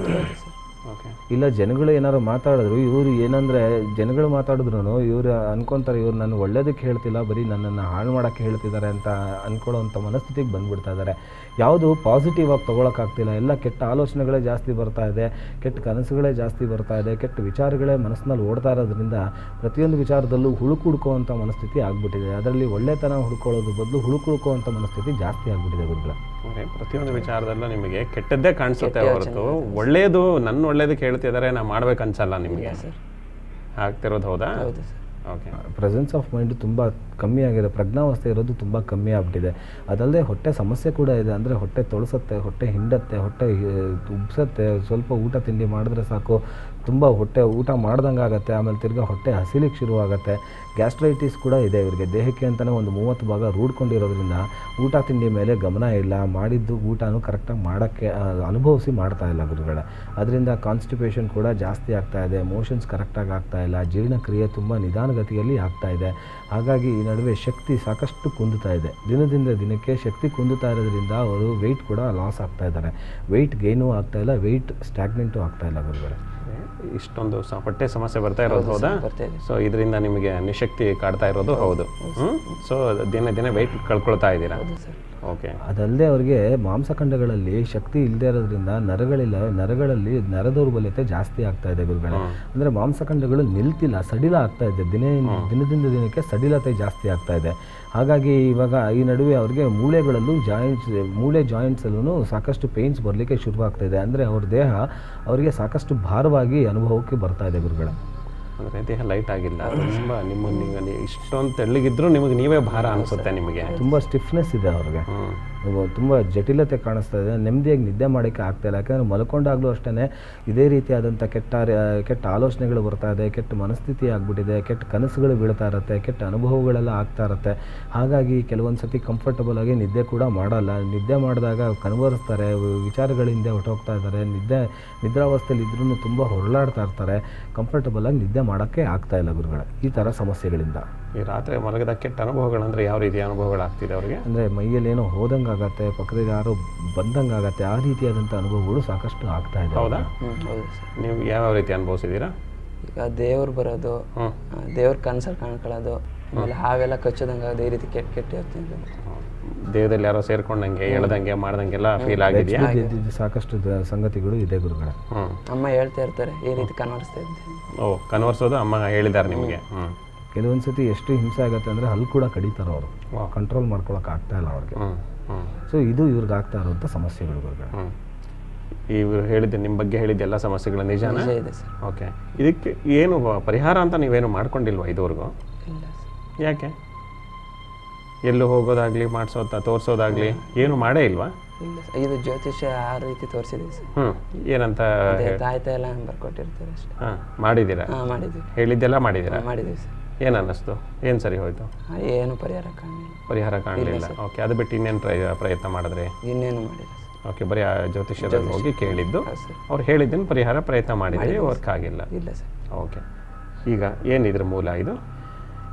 ಓಕೆ ಇಲ್ಲ ಜನಗಳು ಏನಾರು ಮಾತಾಡಿದ್ರು ಇವರು ಏನಂದರೆ ಜನಗಳು ಮಾತಾಡಿದ್ರು ಇವರು ಅನ್ಕೊಂತಾರೆ ಇವ್ರು ನಾನು ಒಳ್ಳೇದಕ್ಕೆ ಹೇಳ್ತಿಲ್ಲ ಬರೀ ನನ್ನನ್ನು ಹಾಳು ಮಾಡೋಕ್ಕೆ ಹೇಳ್ತಿದ್ದಾರೆ ಅಂತ ಅನ್ಕೊಳ್ಳೋವಂಥ ಮನಸ್ಥಿತಿಗೆ ಬಂದ್ಬಿಡ್ತಾ ಇದ್ದಾರೆ ಯಾವುದು ಪಾಸಿಟಿವ್ ಆಗಿ ತೊಗೊಳಕ್ಕಾಗ್ತಿಲ್ಲ ಎಲ್ಲ ಕೆಟ್ಟ ಆಲೋಚನೆಗಳೇ ಜಾಸ್ತಿ ಬರ್ತಾ ಇದೆ ಕೆಟ್ಟ ಕನಸುಗಳೇ ಜಾಸ್ತಿ ಬರ್ತಾ ಇದೆ ಕೆಟ್ಟ ವಿಚಾರಗಳೇ ಮನಸ್ಸಿನಲ್ಲಿ ಓಡ್ತಾ ಇರೋದ್ರಿಂದ ಪ್ರತಿಯೊಂದು ವಿಚಾರದಲ್ಲೂ ಹುಳುಕು ಹುಡ್ಕೋವಂಥ ಮನಸ್ಥಿತಿ ಆಗ್ಬಿಟ್ಟಿದೆ ಅದರಲ್ಲಿ ಒಳ್ಳೆತನ ಹುಡ್ಕೊಳ್ಳೋದು ಬದಲು ಹುಳುಕು ಹುಡ್ಕೋವಂಥ ಮನಸ್ಥಿತಿ ಜಾಸ್ತಿ ಆಗ್ಬಿಟ್ಟಿದೆ ಗುರುಗಳ ಓಕೆ ಪ್ರತಿಯೊಂದು ವಿಚಾರದಲ್ಲೂ ನಿಮಗೆ ಕೆಟ್ಟದ್ದೇ ಕಾಣಿಸುತ್ತೆ ಹೊರತು ಒಳ್ಳೇದು ನನ್ನ ಒಳ್ಳೇದಕ್ಕೆ ಹೇಳ್ತಿದ್ದಾರೆ ನಾ ಮಾಡ್ಬೇಕು ಅನ್ಸಲ್ಲ ನಿಮಗೆ ಸರ್ ಆಗ್ತಿರೋದು ಹೌದಾ ಹೌದು sir okay presence of mind ತುಂಬ ಕಮ್ಮಿ ಆಗಿದೆ ಪ್ರಜ್ಞಾವಸ್ಥೆ ಇರೋದು ತುಂಬ ಕಮ್ಮಿ ಆಗ್ಬಿಟ್ಟಿದೆ ಅದಲ್ಲದೆ ಹೊಟ್ಟೆ ಸಮಸ್ಯೆ ಕೂಡ ಇದೆ ಅಂದರೆ ಹೊಟ್ಟೆ ತೊಳಸತ್ತೆ ಹೊಟ್ಟೆ ಹಿಂಡತ್ತೆ ಹೊಟ್ಟೆ ಆ, ಉಬ್ಸತ್ತೆ ಸ್ವಲ್ಪ ಊಟ ತಿಂಡಿ ಮಾಡಿದ್ರೆ ಸಾಕು ತುಂಬ ಹೊಟ್ಟೆ ಊಟ ಮಾಡ್ದಂಗೆ ಆಗುತ್ತೆ ಆಮೇಲೆ ತಿರ್ಗಾ ಹೊಟ್ಟೆ ಹಸಿಲಿಕ್ಕೆ ಶುರುವಾಗುತ್ತೆ ಗ್ಯಾಸ್ಟ್ರೈಟಿಸ್ ಕೂಡ ಇದೆ ಇವರಿಗೆ ದೇಹಕ್ಕೆ ಅಂತಲೇ ಒಂದು ಮೂವತ್ತು ಭಾಗ ರೂಢ್ಕೊಂಡಿರೋದ್ರಿಂದ ಊಟ ತಿಂಡಿ ಮೇಲೆ ಗಮನ ಇಲ್ಲ ಮಾಡಿದ್ದು ಊಟನೂ ಕರೆಕ್ಟಾಗಿ ಮಾಡೋಕ್ಕೆ ಆ, ಅನುಭವಿಸಿ ಮಾಡ್ತಾ ಇಲ್ಲ ಗುರುಗಳೇ ಅದರಿಂದ ಕಾನ್ಸ್ಟಿಪೇಷನ್ ಕೂಡ ಜಾಸ್ತಿ ಆಗ್ತಾ ಇದೆ ಮೋಷನ್ಸ್ ಕರೆಕ್ಟಾಗಿ ಆಗ್ತಾ ಇಲ್ಲ ಜೀರ್ಣಕ್ರಿಯೆ ತುಂಬ ನಿಧಾನಗತಿಯಲ್ಲಿ ಆಗ್ತಾ ಇದೆ ಹಾಗಾಗಿ ಈ ನಡುವೆ ಶಕ್ತಿ ಸಾಕಷ್ಟು ಕುಂದುತ್ತಾ ಇದೆ ದಿನದಿಂದ ದಿನಕ್ಕೆ ಶಕ್ತಿ ಕುಂದುತ್ತಾ ಇರೋದ್ರಿಂದ ಅವರು ವೆಯ್ಟ್ ಕೂಡ ಲಾಸ್ ಆಗ್ತಾ ಇದ್ದಾರೆ ವೆಯ್ಟ್ ಗೇನು ಆಗ್ತಾ ಇಲ್ಲ ವೆಯ್ಟ್ ಸ್ಟ್ಯಾಗ್ನೆಂಟು ಆಗ್ತಾ ಇಲ್ಲ ಗುರುಗಳೇ ಇಷ್ಟೊಂದು ಸ- ಹೊಟ್ಟೆ ಸಮಸ್ಯೆ ಬರ್ತಾ ಇರೋದು ಹೌದಾ ಬರ್ತಾ ಇದೆ ಸೊ ಇದರಿಂದ ನಿಮಗೆ ನಿಶಕ್ತಿ ಕಾಡ್ತಾ ಇರೋದು ಹೌದು ಹ್ಞೂ ಸೊ ದಿನ ದಿನ ವೆಯ್ಟ್ ಕಳ್ಕೊಳ್ತಾ ಇದ್ದೀರಾ ಓಕೆ ಅದಲ್ಲದೆ ಅವರಿಗೆ ಮಾಂಸಖಂಡಗಳಲ್ಲಿ ಶಕ್ತಿ ಇಲ್ಲದೆ ಇರೋದ್ರಿಂದ ನರಗಳಿಲ್ಲ ನರಗಳಲ್ಲಿ ನರ ದೌರ್ಬಲ್ಯತೆ ಜಾಸ್ತಿ ಆಗ್ತಾ ಇದೆ ಗುರುಗಳೇ ಅಂದರೆ ಮಾಂಸಖಂಡಗಳು ನಿಲ್ತಿಲ್ಲ ಸಡಿಲ ಆಗ್ತಾ ಇದೆ ದಿನ ದಿನದಿಂದ ದಿನಕ್ಕೆ ಸಡಿಲತೆ ಜಾಸ್ತಿ ಆಗ್ತಾ ಇದೆ ಹಾಗಾಗಿ ಇವಾಗ ಈ ನಡುವೆ ಅವ್ರಿಗೆ ಮೂಳೆಗಳಲ್ಲೂ ಜಾಯಿಂಟ್ಸ್ ಮೂಳೆ ಜಾಯಿಂಟ್ಸಲ್ಲೂ ಸಾಕಷ್ಟು ಪೇಯ್ನ್ಸ್ ಬರಲಿಕ್ಕೆ ಶುರುವಾಗ್ತಾ ಇದೆ ಅಂದರೆ ಅವ್ರ ದೇಹ ಅವರಿಗೆ ಸಾಕಷ್ಟು ಭಾರವಾಗಿ ಅನುಭವಕ್ಕೆ ಬರ್ತಾ ಇದೆ ಗುರುಗಳೇ ಅಂದರೆ ದೇಹ ಲೈಟ್ ಆಗಿಲ್ಲ ತುಂಬ ನಿಮ್ಮ ನೀವು ಇಷ್ಟೊಂದು ತೆಳ್ಳಗಿದ್ರು ನಿಮಗೆ ನೀವೇ ಭಾರ ಅನಿಸುತ್ತೆ ನಿಮಗೆ ತುಂಬ ಸ್ಟಿಫ್ನೆಸ್ ಇದೆ ಅವ್ರಿಗೆ ಹ್ಞೂ ತುಂಬ ಜಟಿಲತೆ ಕಾಣಿಸ್ತಾ ಇದೆ ನೆಮ್ಮದಿಯಾಗಿ ನಿದ್ದೆ ಮಾಡೋಕ್ಕೆ ಆಗ್ತಾ ಇಲ್ಲ ಯಾಕಂದರೆ ಮಲ್ಕೊಂಡಾಗಲೂ ಅಷ್ಟೇ ಇದೇ ರೀತಿಯಾದಂಥ ಕೆಟ್ಟ ರ- ಕೆಟ್ಟ ಆಲೋಚನೆಗಳು ಬರ್ತಾ ಇದೆ ಕೆಟ್ಟ ಮನಸ್ಥಿತಿ ಆಗ್ಬಿಟ್ಟಿದೆ ಕೆಟ್ಟ ಕನಸುಗಳು ಬೀಳ್ತಾ ಇರುತ್ತೆ ಕೆಟ್ಟ ಅನುಭವಗಳೆಲ್ಲ ಆಗ್ತಾ ಇರುತ್ತೆ ಹಾಗಾಗಿ ಕೆಲವೊಂದು ಸತಿ ಕಂಫರ್ಟಬಲ್ ಆಗಿ ನಿದ್ದೆ ಕೂಡ ಮಾಡಲ್ಲ ನಿದ್ದೆ ಮಾಡಿದಾಗ ಕನ್ವರ್ಸ್ತಾರೆ ವಿಚಾರಗಳಿಂದ ಹೊಟ್ಟೋಗ್ತಾ ಇದ್ದಾರೆ ನಿದ್ದೆ ನಿದ್ರಾವಸ್ಥೆಯಲ್ಲಿ ಇದ್ರೂ ತುಂಬ ಹೊರಳಾಡ್ತಾ ಇರ್ತಾರೆ ಕಂಫರ್ಟಬಲ್ ಆಗಿ ನಿದ್ದೆ ಮಾಡೋಕ್ಕೆ ಆಗ್ತಾ ಇಲ್ಲ ಗುರುಗಳೇ ಈ ಥರ ಸಮಸ್ಯೆಗಳಿಂದ ಈ ರಾತ್ರಿ ಮಲಗಿದ ಕೆಟ್ಟ ಅನುಭವಗಳಂದ್ರೆ ಯಾವ ರೀತಿಯ ಅನುಭವಗಳಾಗ್ತಿದೆ ಅವರಿಗೆ ಅಂದರೆ ಮೈಯಲ್ಲಿ ಏನೋ ಹೋದಂಗೆ ಆಗತ್ತೆ ಪಕ್ಕದಲ್ಲಿ ಯಾರೋ ಬಂದಂಗೆ ಆಗತ್ತೆ ಆ ರೀತಿಯಾದಂಥ ಅನುಭವಗಳು ಸಾಕಷ್ಟು ಆಗ್ತಾ ಇದೆ ಹೌದಾ ಹ್ಞೂ ಹೌದು ಸರ್ ನೀವು ಯಾವ್ಯಾವ ರೀತಿ ಅನುಭವಿಸಿದ್ದೀರಾ ಈಗ ದೇವ್ರು ಬರೋದು ಹ್ಮ್. ದೇವ್ರ ಕನ್ಸಲ್ಲಿ ಕಾಣ್ಕೊಳ್ಳೋದು ಆಮೇಲೆ ಹಾವೆಲ್ಲ ಕಚ್ಚೋದಂಗೆ ಆಗೋದು ಈ ರೀತಿ ಕೆಟ್ಟ ಕೆಟ್ಟ ಇರ್ತೀನಿ ದೇಹದಲ್ಲಿ ಯಾರೋ ಸೇರ್ಕೊಂಡಂಗೆ ಎಳ್ದಂಗೆ ಮಾಡ್ದಂಗೆಲ್ಲ ಫೀಲ್ ಆಗಿದೆಯಾ ಇದ್ದಿದ್ದು ಸಾಕಷ್ಟು ದ- ಸಂಗತಿಗಳು ಇದೆ ಗುರುಗಳೇ ಹ್ಞೂ ಅಮ್ಮ ಹೇಳ್ತಾ ಇರ್ತಾರೆ ಈ ರೀತಿ ಕನ್ವರ್ಸ್ತಾ ಇದ್ದೆ ಓ ಕನ್ವರ್ಸೋದು ಅಮ್ಮ ಹೇಳಿದ್ದಾರೆ ನಿಮಗೆ ಹ್ಞೂ ಕೆಲವೊಂದು ಸತಿ ಎಷ್ಟು ಹಿಂಸೆ ಆಗುತ್ತೆ ಅಂದರೆ ಹಲ್ಲು ಕೂಡ ಕಡಿತಾರೆ ಅವರು ಕಂಟ್ರೋಲ್ ಮಾಡ್ಕೊಳಕ್ಕೆ ಆಗ್ತಾ ಇಲ್ಲ ಅವ್ರಿಗೆ ಹ್ಞೂ ಹ್ಞೂ ಸೊ ಇದು ಇವ್ರಿಗೆ ಆಗ್ತಾ ಇರುವಂಥ ಸಮಸ್ಯೆಗಳು ಗುರುಗಳೇ ಹ್ಞೂ ಇವ್ರು ಹೇಳಿದ್ದೆ ನಿಮ್ಮ ಬಗ್ಗೆ ಹೇಳಿದ್ದ ಎಲ್ಲ ಸಮಸ್ಯೆಗಳ ನಿಜಾನ ನಿಜ ಇದೆ ಸರ್ ಓಕೆ ಇದಕ್ಕೆ ಏನು ವ- ಪರಿಹಾರ ಅಂತ ನೀವೇನು ಮಾಡ್ಕೊಂಡಿಲ್ವಾ ಇದುವರೆಗೂ ಇಲ್ಲ ಸರ್ ಯಾಕೆ ಎಲ್ಲೂ ಹೋಗೋದಾಗ್ಲಿ ಮಾಡಿಸೋದ ತೋರಿಸೋದಾಗ್ಲಿ ಏನು ಮಾಡೇ ಇಲ್ವಾ ಇಲ್ಲ ಸರ್ ಇದು ಜ್ಯೋತಿಷ್ಯ ಆ ರೀತಿ ತೋರಿಸಿದ್ದೀವಿ ಸರ್ ಹ್ಞೂ ಏನಂತ ಅದೇ ತಾಯ್ತಾ ಎಲ್ಲ ಬರ್ಕೊಟ್ಟಿರ್ತಾರೆ ಅಷ್ಟೇ ಹಾಂ ಮಾಡಿದ್ದೀರಾ ಹಾಂ ಮಾಡಿದ್ವಿ ಹೇಳಿದ್ದೆಲ್ಲ ಮಾಡಿದ್ದೀರಾ ಹಾಂ ಮಾಡಿದ್ದೀವಿ ಸರ್ ಏನು ಅನ್ನಿಸ್ತು ಏನು ಸರಿ ಹೋಯ್ತು ಆ, ಏನು ಪರಿಹಾರ ಕಾಣಲಿಲ್ಲ ಪರಿಹಾರ ಕಾಣಲಿಲ್ಲ ಓಕೆ ಅದು ಬಿಟ್ಟು ಇನ್ನೇನು ಪ್ರಯ ಪ್ರಯತ್ನ ಮಾಡಿದ್ರಿ ಇನ್ನೇನು ಮಾಡಿಲ್ಲ ಸರ್ ಓಕೆ ಬರೀ ಆ ಜ್ಯೋತಿಷ್ಯದಲ್ಲಿ ಹೋಗಿ ಕೇಳಿದ್ದು ಹೌದು ಸರ್ ಅವ್ರು ಹೇಳಿದ್ದನ್ನು ಪರಿಹಾರ ಪ್ರಯತ್ನ ಮಾಡಿದ್ರಿ ವರ್ಕ್ ಆಗಿಲ್ಲ ಇಲ್ಲ ಸರ್ ಓಕೆ ಈಗ ಏನಿದ್ರ ಮೂಲ ಇದು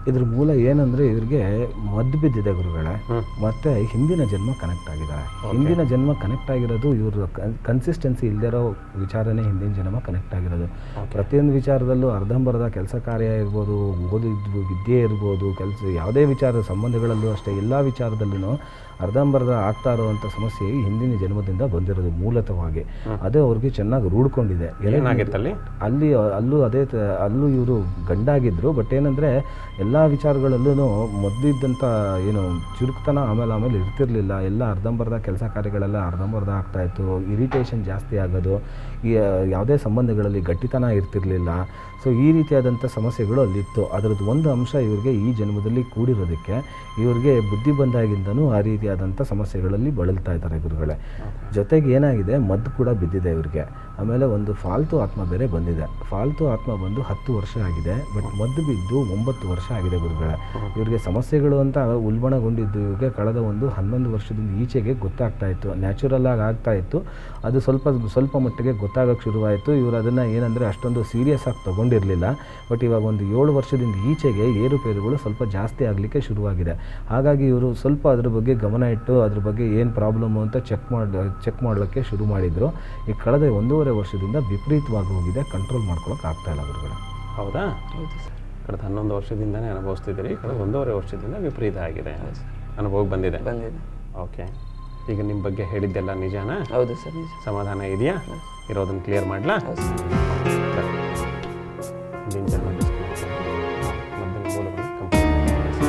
ಇದ್ರ ಮೂಲ ಏನಂದ್ರೆ ಇವ್ರಿಗೆ ಮದ್ದು ಬಿದ್ದಿದೆ ಗುರುಗಳೇ ಮತ್ತೆ ಹಿಂದಿನ ಜನ್ಮ ಕನೆಕ್ಟ್ ಆಗಿದ್ದಾರೆ ಹಿಂದಿನ ಜನ್ಮ ಕನೆಕ್ಟ್ ಆಗಿರೋದು ಇವರು ಕನ್ಸಿಸ್ಟೆನ್ಸಿ ಇಲ್ದಿರೋ ವಿಚಾರನೇ ಹಿಂದಿನ ಜನ್ಮ ಕನೆಕ್ಟ್ ಆಗಿರೋದು ಪ್ರತಿಯೊಂದು ವಿಚಾರದಲ್ಲೂ ಅರ್ಧಂಬರ್ಧ ಕೆಲಸ ಕಾರ್ಯ ಇರ್ಬೋದು ಓದಿದ್ದು ವಿದ್ಯೆ ಇರ್ಬೋದು ಕೆಲಸ ಯಾವುದೇ ವಿಚಾರ ಸಂಬಂಧಗಳಲ್ಲೂ ಅಷ್ಟೇ ಎಲ್ಲ ವಿಚಾರದಲ್ಲೂ ಅರ್ಧಂಬರ್ಧ ಆಗ್ತಾ ಇರುವಂಥ ಸಮಸ್ಯೆ ಈ ಹಿಂದಿನ ಜನ್ಮದಿಂದ ಬಂದಿರೋದು ಮೂಲತವಾಗಿ ಅದೇ ಅವ್ರಿಗೆ ಚೆನ್ನಾಗಿ ರೂಢ್ಕೊಂಡಿದೆ ಏನಾಗಿತ್ತಲ್ಲಿ ಅಲ್ಲಿ ಅಲ್ಲೂ ಅದೇ ತ- ಅಲ್ಲೂ ಇವರು ಗಂಡಾಗಿದ್ದರು ಬಟ್ ಏನಂದರೆ ಎಲ್ಲ ವಿಚಾರಗಳಲ್ಲೂ ಮೊದಲಿದ್ದಂಥ ಏನು ಚುರುಕ್ತನ ಆಮೇಲೆ ಆಮೇಲೆ ಇರ್ತಿರ್ಲಿಲ್ಲ ಎಲ್ಲ ಅರ್ಧಂಬರ್ಧ ಕೆಲಸ ಕಾರ್ಯಗಳೆಲ್ಲ ಅರ್ಧಂಬರ್ಧ ಆಗ್ತಾಯಿತ್ತು ಇರಿಟೇಷನ್ ಜಾಸ್ತಿ ಆಗೋದು ಈ ಯಾವುದೇ ಸಂಬಂಧಗಳಲ್ಲಿ ಗಟ್ಟಿತನ ಇರ್ತಿರ್ಲಿಲ್ಲ ಸೊ ಈ ರೀತಿಯಾದಂಥ ಸಮಸ್ಯೆಗಳು ಅಲ್ಲಿತ್ತು ಅದರದ್ದು ಒಂದು ಅಂಶ ಇವ್ರಿಗೆ ಈ ಜನ್ಮದಲ್ಲಿ ಕೂಡಿರೋದಕ್ಕೆ ಇವ್ರಿಗೆ ಬುದ್ಧಿ ಬಂದಾಗಿಂದನೂ ಆ ರೀತಿಯಾದಂಥ ಸಮಸ್ಯೆಗಳಲ್ಲಿ ಬಳಲ್ತಾ ಇದ್ದಾರೆ ಗುರುಗಳೇ ಜೊತೆಗೆ ಏನಾಗಿದೆ ಮದ್ದು ಕೂಡ ಬಿದ್ದಿದೆ ಇವ್ರಿಗೆ ಆಮೇಲೆ ಒಂದು ಫಾಲ್ತು ಆತ್ಮ ಬೇರೆ ಬಂದಿದೆ ಫಾಲ್ತು ಆತ್ಮ ಬಂದು ಹತ್ತು ವರ್ಷ ಆಗಿದೆ ಬಟ್ ಮದ್ದು ಬಿದ್ದು ಒಂಬತ್ತು ವರ್ಷ ಆಗಿದೆ ಗುರುಗಳೇ ಇವ್ರಿಗೆ ಸಮಸ್ಯೆಗಳು ಅಂತ ಉಲ್ಬಣಗೊಂಡಿದ್ದು ಇವ್ರಿಗೆ ಕಳೆದ ಒಂದು ಹನ್ನೊಂದು ವರ್ಷದಿಂದ ಈಚೆಗೆ ಗೊತ್ತಾಗ್ತಾ ಇತ್ತು ನ್ಯಾಚುರಲ್ ಆಗಿ ಆಗ್ತಾ ಇತ್ತು ಅದು ಸ್ವಲ್ಪ ಸ್ವಲ್ಪ ಮಟ್ಟಿಗೆ ಗೊತ್ತಾಗಕ್ಕೆ ಶುರುವಾಯಿತು ಇವರು ಅದನ್ನು ಏನಂದರೆ ಅಷ್ಟೊಂದು ಸೀರಿಯಸ್ ಆಗಿ ತೊಗೊಂಡಿರಲಿಲ್ಲ ಬಟ್ ಇವಾಗ ಒಂದು ಏಳು ವರ್ಷದಿಂದ ಈಚೆಗೆ ಏರುಪೇರುಗಳು ಸ್ವಲ್ಪ ಜಾಸ್ತಿ ಆಗಲಿಕ್ಕೆ ಶುರುವಾಗಿದೆ ಹಾಗಾಗಿ ಇವರು ಸ್ವಲ್ಪ ಅದ್ರ ಬಗ್ಗೆ ಗಮನ ಇಟ್ಟು ಅದ್ರ ಬಗ್ಗೆ ಏನು ಪ್ರಾಬ್ಲಮ್ಮು ಅಂತ ಚೆಕ್ ಮಾಡಿ ಚೆಕ್ ಮಾಡಲಿಕ್ಕೆ ಶುರು ಮಾಡಿದರು ಈ ಕಳೆದ ಒಂದೂವರೆ ವರ್ಷದಿಂದ ವಿಪರೀತವಾಗಿ ಹೋಗಿದೆ ಕಂಟ್ರೋಲ್ ಮಾಡ್ಕೊಳಕ್ಕೆ ಆಗ್ತಾ ಇಲ್ಲ ಗುರುಗಳು ಹೌದಾ ಹೌದು ಸರ್ ಕಳೆದ ಹನ್ನೊಂದು ವರ್ಷದಿಂದನೇ ಅನುಭವಿಸ್ತಿದ್ದೀರಿ ಕಳೆದ ಒಂದೂವರೆ ವರ್ಷದಿಂದ ವಿಪರೀತ ಆಗಿದೆ ಅನುಭವಕ್ಕೆ ಬಂದಿದೆ ಬಂದಿದೆ ಓಕೆ ಈಗ ನಿಮ್ಮ ಬಗ್ಗೆ ಹೇಳಿದ್ದೆಲ್ಲ ನಿಜಾನಾ ಹೌದು ಸರ್ ನಿಜ ಸಮಾಧಾನ ಇದೆಯಾ ಇರೋದನ್ನು ಕ್ಲಿಯರ್ ಮಾಡಲಾ ಹೌದು ಸರ್ ಹಿಂದಿನ ಜನ್ಮ disconnect ಮಾಡಿ. ಮದ್ದಿನ ಮೂಲವನ್ನು complete ಮಾಡಿ.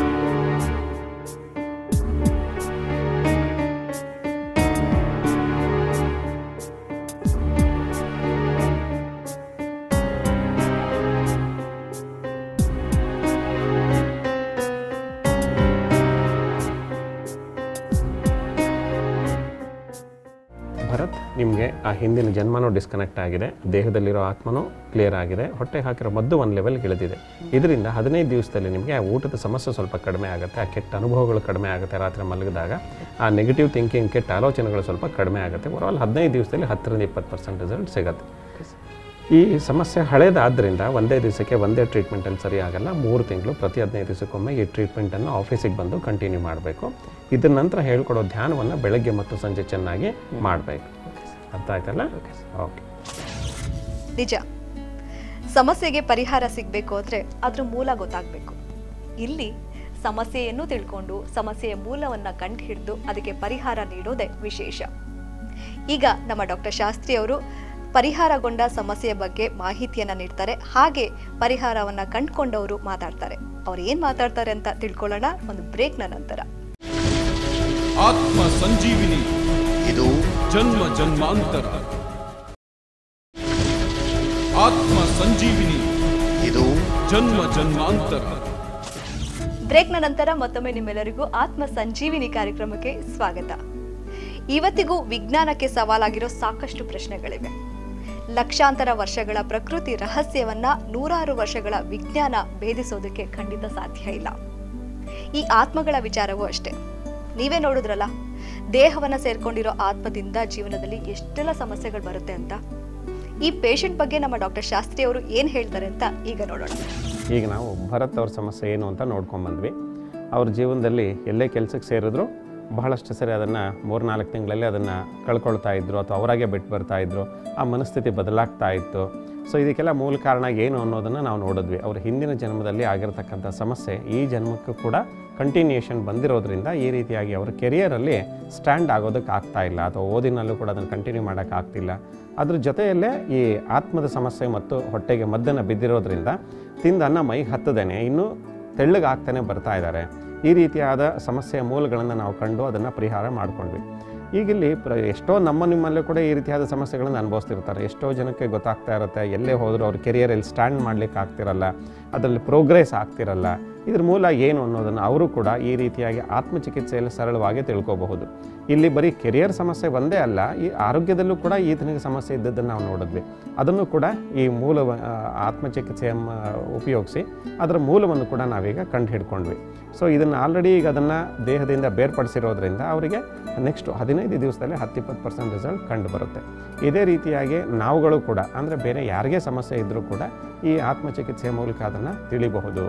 ಭರತ್ ನಿಮಗೆ ಆ ಹಿಂದಿನ ಜನ್ಮನೂ ಡಿಸ್ಕನೆಕ್ಟ್ ಆಗಿದೆ ದೇಹದಲ್ಲಿರೋ ಆತ್ಮನೂ ಕ್ಲಿಯರ್ ಆಗಿದೆ ಹೊಟ್ಟೆ ಹಾಕಿರೋ ಮದ್ದು ಒಂದು ಲೆವೆಲ್ಗೆ ಇಳಿದಿದೆ ಇದರಿಂದ ಹದಿನೈದು ದಿವಸದಲ್ಲಿ ನಿಮಗೆ ಆ ಊಟದ ಸಮಸ್ಯೆ ಸ್ವಲ್ಪ ಕಡಿಮೆ ಆಗುತ್ತೆ ಆ ಕೆಟ್ಟ ಅನುಭವಗಳು ಕಡಿಮೆ ಆಗುತ್ತೆ ರಾತ್ರಿ ಮಲಗಿದಾಗ ಆ ನೆಗೆಟಿವ್ ಥಿಂಕಿಂಗ್ ಕೆಟ್ಟ ಆಲೋಚನೆಗಳು ಸ್ವಲ್ಪ ಕಡಿಮೆ ಆಗುತ್ತೆ ಓವರಾಲ್ ಹದಿನೈದು ದಿವಸದಲ್ಲಿ ಹತ್ತರಿಂದ ಇಪ್ಪತ್ತು ಪರ್ಸೆಂಟ್ ರಿಸಲ್ಟ್ ಸಿಗುತ್ತೆ ಈ ಸಮಸ್ಯೆ ಹಳೇದಾದ್ದರಿಂದ ಒಂದೇ ದಿವಸಕ್ಕೆ ಒಂದೇ ಟ್ರೀಟ್ಮೆಂಟಲ್ಲಿ ಸರಿ ಆಗಲ್ಲ ಮೂರು ತಿಂಗಳು ಪ್ರತಿ ಹದಿನೈದು ದಿವಸಕ್ಕೊಮ್ಮೆ ಈ ಟ್ರೀಟ್ಮೆಂಟನ್ನು ಆಫೀಸಿಗೆ ಬಂದು ಕಂಟಿನ್ಯೂ ಮಾಡಬೇಕು ಇದರ ನಂತರ ಹೇಳ್ಕೊಡೋ ಧ್ಯಾನವನ್ನು ಬೆಳಗ್ಗೆ ಮತ್ತು ಸಂಜೆ ಚೆನ್ನಾಗಿ ಮಾಡಬೇಕು ಅರ್ಥ ಆಯ್ತಲ್ಲ ಓಕೆ ನಿಜ ಸಮಸ್ಯೆಗೆ ಪರಿಹಾರ ಸಿಗಬೇಕು ಅಂದರೆ ಅದ್ರ ಮೂಲ ಗೊತ್ತಾಗಬೇಕು ಇಲ್ಲಿ ಸಮಸ್ಯೆಯನ್ನು ತಿಳ್ಕೊಂಡು ಸಮಸ್ಯೆಯ ಮೂಲವನ್ನ ಕಂಡು ಹಿಡಿದು ಅದಕ್ಕೆ ಪರಿಹಾರ ನೀಡೋದೇ ವಿಶೇಷ ಈಗ ನಮ್ಮ ಡಾಕ್ಟರ್ ಶಾಸ್ತ್ರಿ ಅವರು ಪರಿಹಾರಗೊಂಡ ಸಮಸ್ಯೆಯ ಬಗ್ಗೆ ಮಾಹಿತಿಯನ್ನ ನೀಡ್ತಾರೆ ಹಾಗೆ ಪರಿಹಾರವನ್ನ ಕಂಡುಕೊಂಡವರು ಮಾತಾಡ್ತಾರೆ ಅವ್ರು ಏನ್ ಮಾತಾಡ್ತಾರೆ ಅಂತ ತಿಳ್ಕೊಳ್ಳೋಣ ಒಂದು ಬ್ರೇಕ್ನ ನಂತರ ಆತ್ಮ ಸಂಜೀವಿನಿ ಇದು ಜನ್ಮ ಜನ್ಮಾಂತರ ಆತ್ಮ ಸಂಜೀವಿನಿ ಇದು ಜನ್ಮ ಜನ್ಮಾಂತರ ಬ್ರೇಕ್ನ ನಂತರ ಮತ್ತೊಮ್ಮೆ ನಿಮ್ಮೆಲ್ಲರಿಗೂ ಆತ್ಮ ಸಂಜೀವಿನಿ ಕಾರ್ಯಕ್ರಮಕ್ಕೆ ಸ್ವಾಗತ ಇವತ್ತಿಗೂ ವಿಜ್ಞಾನಕ್ಕೆ ಸವಾಲಾಗಿರೋ ಸಾಕಷ್ಟು ಪ್ರಶ್ನೆಗಳಿವೆ ಲಕ್ಷಾಂತರ ವರ್ಷಗಳ ಪ್ರಕೃತಿ ರಹಸ್ಯವನ್ನ ನೂರಾರು ವರ್ಷಗಳ ವಿಜ್ಞಾನ ಭೇದಿಸೋದಕ್ಕೆ ಖಂಡಿತ ಸಾಧ್ಯ ಇಲ್ಲ ಈ ಆತ್ಮಗಳ ವಿಚಾರವೂ ಅಷ್ಟೇ ನೀವೇ ನೋಡಿದ್ರಲ್ಲ ದೇಹವನ್ನ ಸೇರ್ಕೊಂಡಿರೋ ಆತ್ಮದಿಂದ ಜೀವನದಲ್ಲಿ ಎಷ್ಟೆಲ್ಲ ಸಮಸ್ಯೆಗಳು ಬರುತ್ತೆ ಅಂತ ಈ ಪೇಷಂಟ್ ಬಗ್ಗೆ ನಮ್ಮ ಡಾಕ್ಟರ್ ಶಾಸ್ತ್ರಿ ಅವರು ಏನ್ ಹೇಳ್ತಾರೆ ಅಂತ ಈಗ ನೋಡೋಣ ಈಗ ನಾವು ಭರತ್ ಅವ್ರ ಸಮಸ್ಯೆ ಏನು ಅಂತ ನೋಡ್ಕೊಂಬಂದ್ವಿ ಅವ್ರ ಜೀವನದಲ್ಲಿ ಎಲ್ಲೇ ಕೆಲಸಕ್ಕೆ ಸೇರಿದ್ರು ಬಹಳಷ್ಟು ಸರಿ ಅದನ್ನು ಮೂರ್ನಾಲ್ಕು ತಿಂಗಳಲ್ಲಿ ಅದನ್ನು ಕಳ್ಕೊಳ್ತಾ ಇದ್ರು ಅಥವಾ ಅವರಾಗೆ ಬಿಟ್ಟು ಬರ್ತಾ ಇದ್ರು ಆ ಮನಸ್ಥಿತಿ ಬದಲಾಗ್ತಾ ಇತ್ತು ಸೊ ಇದಕ್ಕೆಲ್ಲ ಮೂಲ ಕಾರಣ ಏನು ಅನ್ನೋದನ್ನು ನಾವು ನೋಡಿದ್ವಿ ಅವ್ರ ಹಿಂದಿನ ಜನ್ಮದಲ್ಲಿ ಆಗಿರತಕ್ಕಂಥ ಸಮಸ್ಯೆ ಈ ಜನ್ಮಕ್ಕೂ ಕೂಡ ಕಂಟಿನ್ಯೂಷನ್ ಬಂದಿರೋದ್ರಿಂದ ಈ ರೀತಿಯಾಗಿ ಅವರ ಕೆರಿಯರಲ್ಲಿ ಸ್ಟ್ಯಾಂಡ್ ಆಗೋದಕ್ಕೆ ಆಗ್ತಾ ಇಲ್ಲ ಅಥವಾ ಓದಿನಲ್ಲೂ ಕೂಡ ಅದನ್ನು ಕಂಟಿನ್ಯೂ ಮಾಡೋಕ್ಕಾಗ್ತಿಲ್ಲ ಅದ್ರ ಜೊತೆಯಲ್ಲೇ ಈ ಆತ್ಮದ ಸಮಸ್ಯೆ ಮತ್ತು ಹೊಟ್ಟೆಗೆ ಮದ್ದನ್ನು ಬಿದ್ದಿರೋದ್ರಿಂದ ತಿಂದ ಅನ್ನ ಮೈಗೆ ಹತ್ತದೇನೆ ಇನ್ನೂ ತೆಳ್ಳಗಾಗ್ತಾನೆ ಬರ್ತಾ ಇದ್ದಾರೆ ಈ ರೀತಿಯಾದ ಸಮಸ್ಯೆಯ ಮೂಲಗಳನ್ನು ನಾವು ಕಂಡು ಅದನ್ನು ಪರಿಹಾರ ಮಾಡ್ಕೊಂಡ್ವಿ ಈಗಿಲ್ಲಿ ಪ್ರ ಎಷ್ಟೋ ನಮ್ಮ ನಿಮ್ಮಲ್ಲೂ ಕೂಡ ಈ ರೀತಿಯಾದ ಸಮಸ್ಯೆಗಳನ್ನು ಅನುಭವಿಸ್ತಿರ್ತಾರೆ ಎಷ್ಟೋ ಜನಕ್ಕೆ ಗೊತ್ತಾಗ್ತಾ ಇರುತ್ತೆ ಎಲ್ಲೇ ಹೋದರೂ ಅವ್ರ ಕೆರಿಯರಲ್ಲಿ ಸ್ಟ್ಯಾಂಡ್ ಮಾಡಲಿಕ್ಕೆ ಆಗ್ತಿರಲ್ಲ ಅದರಲ್ಲಿ ಪ್ರೋಗ್ರೆಸ್ ಆಗ್ತಿರಲ್ಲ ಇದ್ರ ಮೂಲ ಏನು ಅನ್ನೋದನ್ನು ಅವರು ಕೂಡ ಈ ರೀತಿಯಾಗಿ ಆತ್ಮಚಿಕಿತ್ಸೆಯಲ್ಲಿ ಸರಳವಾಗಿ ತಿಳ್ಕೋಬಹುದು ಇಲ್ಲಿ ಬರೀ ಕೆರಿಯರ್ ಸಮಸ್ಯೆ ಒಂದೇ ಅಲ್ಲ ಈ ಆರೋಗ್ಯದಲ್ಲೂ ಕೂಡ ಈತನಿಗೆ ಸಮಸ್ಯೆ ಇದ್ದದ್ದನ್ನು ನಾವು ನೋಡಿದ್ವಿ ಅದನ್ನು ಕೂಡ ಈ ಮೂಲ ಆತ್ಮಚಿಕಿತ್ಸೆಯನ್ನು ಉಪಯೋಗಿಸಿ ಅದರ ಮೂಲವನ್ನು ಕೂಡ ನಾವೀಗ ಕಂಡು ಹಿಡ್ಕೊಂಡ್ವಿ ಸೊ ಇದನ್ನು ಆಲ್ರೆಡಿ ಈಗ ಅದನ್ನು ದೇಹದಿಂದ ಬೇರ್ಪಡಿಸಿರೋದ್ರಿಂದ ಅವರಿಗೆ ನೆಕ್ಸ್ಟ್ ಹದಿನೈದು ದಿವಸದಲ್ಲಿ ಹತ್ತಿಪ್ಪತ್ತು ಪರ್ಸೆಂಟ್ ರಿಸಲ್ಟ್ ಕಂಡು ಬರುತ್ತೆ ಇದೇ ರೀತಿಯಾಗಿ ನಾವುಗಳು ಕೂಡ ಅಂದರೆ ಬೇರೆ ಯಾರಿಗೇ ಸಮಸ್ಯೆ ಇದ್ದರೂ ಕೂಡ ಈ ಆತ್ಮಚಿಕಿತ್ಸೆಯ ಮೂಲಕ ಅದನ್ನು ತಿಳಿಬಹುದು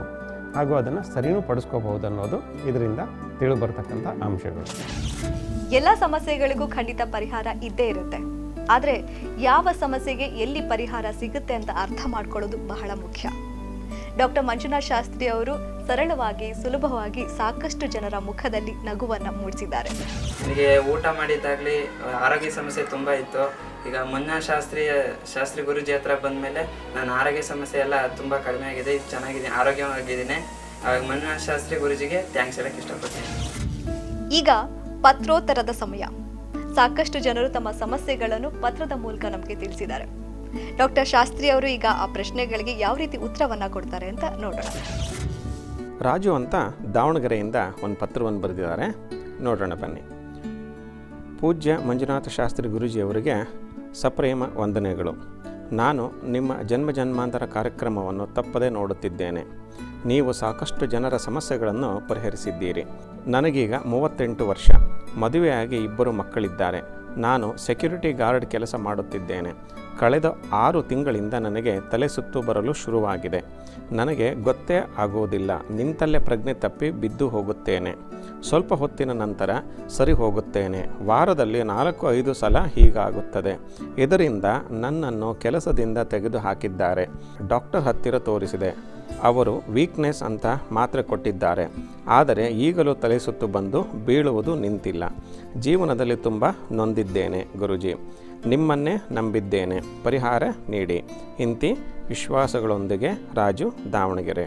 ಹಾಗೂ ಅದನ್ನು ಸರಿನೂ ಪಡಿಸ್ಕೋಬಹುದು ಅನ್ನೋದು ಇದರಿಂದ ತಿಳಿದು ಬರ್ತಕ್ಕಂಥ ಅಂಶಗಳು ಎಲ್ಲ ಸಮಸ್ಯೆಗಳಿಗೂ ಖಂಡಿತ ಪರಿಹಾರ ಇದ್ದೇ ಇರುತ್ತೆ ಆದ್ರೆ ಯಾವ ಸಮಸ್ಯೆಗೆ ಎಲ್ಲಿ ಪರಿಹಾರ ಸಿಗುತ್ತೆ ಅಂತ ಅರ್ಥ ಮಾಡ್ಕೊಳ್ಳೋದು ಬಹಳ ಮುಖ್ಯ ಡಾಕ್ಟರ್ ಮಂಜುನಾಥ್ ಶಾಸ್ತ್ರಿ ಅವರು ಸರಳವಾಗಿ ಸುಲಭವಾಗಿ ಸಾಕಷ್ಟು ಜನರ ಮುಖದಲ್ಲಿ ನಗುವನ್ನ ಮೂಡಿಸಿದ್ದಾರೆ ನನಗೆ ಊಟ ಮಾಡಿದ್ದಾಗಲಿ ಆರೋಗ್ಯ ಸಮಸ್ಯೆ ತುಂಬ ಇತ್ತು ಈಗ ಮಂಜುನಾಥ ಶಾಸ್ತ್ರಿ ಶಾಸ್ತ್ರಿ ಗುರುಜಿ ಹತ್ರ ಬಂದಮೇಲೆ ನನ್ನ ಆರೋಗ್ಯ ಸಮಸ್ಯೆ ಎಲ್ಲ ತುಂಬ ಕಡಿಮೆ ಆಗಿದೆ ಈಗ ಚೆನ್ನಾಗಿದೆ ಆರೋಗ್ಯವಾಗಿದ್ದೀನಿ ಆವಾಗ ಮಂಜುನಾಥ ಶಾಸ್ತ್ರಿ ಗುರುಜಿಗೆ ಥ್ಯಾಂಕ್ಸ್ ಹೇಳಕ್ಕೆ ಇಷ್ಟಪಡ್ತೀನಿ ಈಗ ಪತ್ರೋತ್ತರದ ಸಮಯ ಸಾಕಷ್ಟು ಜನರು ತಮ್ಮ ಸಮಸ್ಯೆಗಳನ್ನು ಪತ್ರದ ಮೂಲಕ ನಮಗೆ ತಿಳಿಸಿದ್ದಾರೆ ಡಾಕ್ಟರ್ ಶಾಸ್ತ್ರಿ ಅವರು ಈಗ ಆ ಪ್ರಶ್ನೆಗಳಿಗೆ ಯಾವ ರೀತಿ ಉತ್ತರವನ್ನ ಕೊಡ್ತಾರೆ ಅಂತ ನೋಡೋಣ ರಾಜು ಅಂತ ದಾವಣಗೆರೆಯಿಂದ ಒಂದು ಪತ್ರವನ್ನು ಬರೆದಿದ್ದಾರೆ ನೋಡೋಣ ಬನ್ನಿ ಪೂಜ್ಯ ಮಂಜುನಾಥ ಶಾಸ್ತ್ರಿ ಗುರೂಜಿಯವರಿಗೆ ಸಪ್ರೇಮ ವಂದನೆಗಳು ನಾನು ನಿಮ್ಮ ಜನ್ಮ ಜನ್ಮಾಂತರ ಕಾರ್ಯಕ್ರಮವನ್ನು ತಪ್ಪದೇ ನೋಡುತ್ತಿದ್ದೇನೆ ನೀವು ಸಾಕಷ್ಟು ಜನರ ಸಮಸ್ಯೆಗಳನ್ನು ಪರಿಹರಿಸಿದ್ದೀರಿ ನನಗೀಗ ಮೂವತ್ತೆಂಟು ವರ್ಷ ಮದುವೆಯಾಗಿ ಇಬ್ಬರು ಮಕ್ಕಳಿದ್ದಾರೆ ನಾನು ಸೆಕ್ಯೂರಿಟಿ ಗಾರ್ಡ್ ಕೆಲಸ ಮಾಡುತ್ತಿದ್ದೇನೆ ಕಳೆದ ಆರು ತಿಂಗಳಿಂದ ನನಗೆ ತಲೆ ಸುತ್ತು ಬರಲು ಶುರುವಾಗಿದೆ ನನಗೆ ಗೊತ್ತೇ ಆಗುವುದಿಲ್ಲ ನಿಂತಲ್ಲೇ ಪ್ರಜ್ಞೆ ತಪ್ಪಿ ಬಿದ್ದು ಹೋಗುತ್ತೇನೆ ಸ್ವಲ್ಪ ಹೊತ್ತಿನ ನಂತರ ಸರಿ ಹೋಗುತ್ತೇನೆ ವಾರದಲ್ಲಿ ನಾಲ್ಕು ಐದು ಸಲ ಹೀಗಾಗುತ್ತದೆ ಇದರಿಂದ ನನ್ನನ್ನು ಕೆಲಸದಿಂದ ತೆಗೆದು ಹಾಕಿದ್ದಾರೆ ಡಾಕ್ಟರ್ ಹತ್ತಿರ ತೋರಿಸಿದೆ ಅವರು ವೀಕ್ನೆಸ್ ಅಂತ ಮಾತ್ರೆ ಕೊಟ್ಟಿದ್ದಾರೆ ಆದರೆ ಈಗಲೂ ತಲೆ ಸುತ್ತು ಬಂದು ಬೀಳುವುದು ನಿಂತಿಲ್ಲ ಜೀವನದಲ್ಲಿ ತುಂಬ ನೊಂದಿದ್ದೇನೆ ಗುರುಜಿ ನಿಮ್ಮನ್ನೇ ನಂಬಿದ್ದೇನೆ ಪರಿಹಾರ ನೀಡಿ ಇಂತಿ ವಿಶ್ವಾಸಗಳೊಂದಿಗೆ ರಾಜು ದಾವಣಗೆರೆ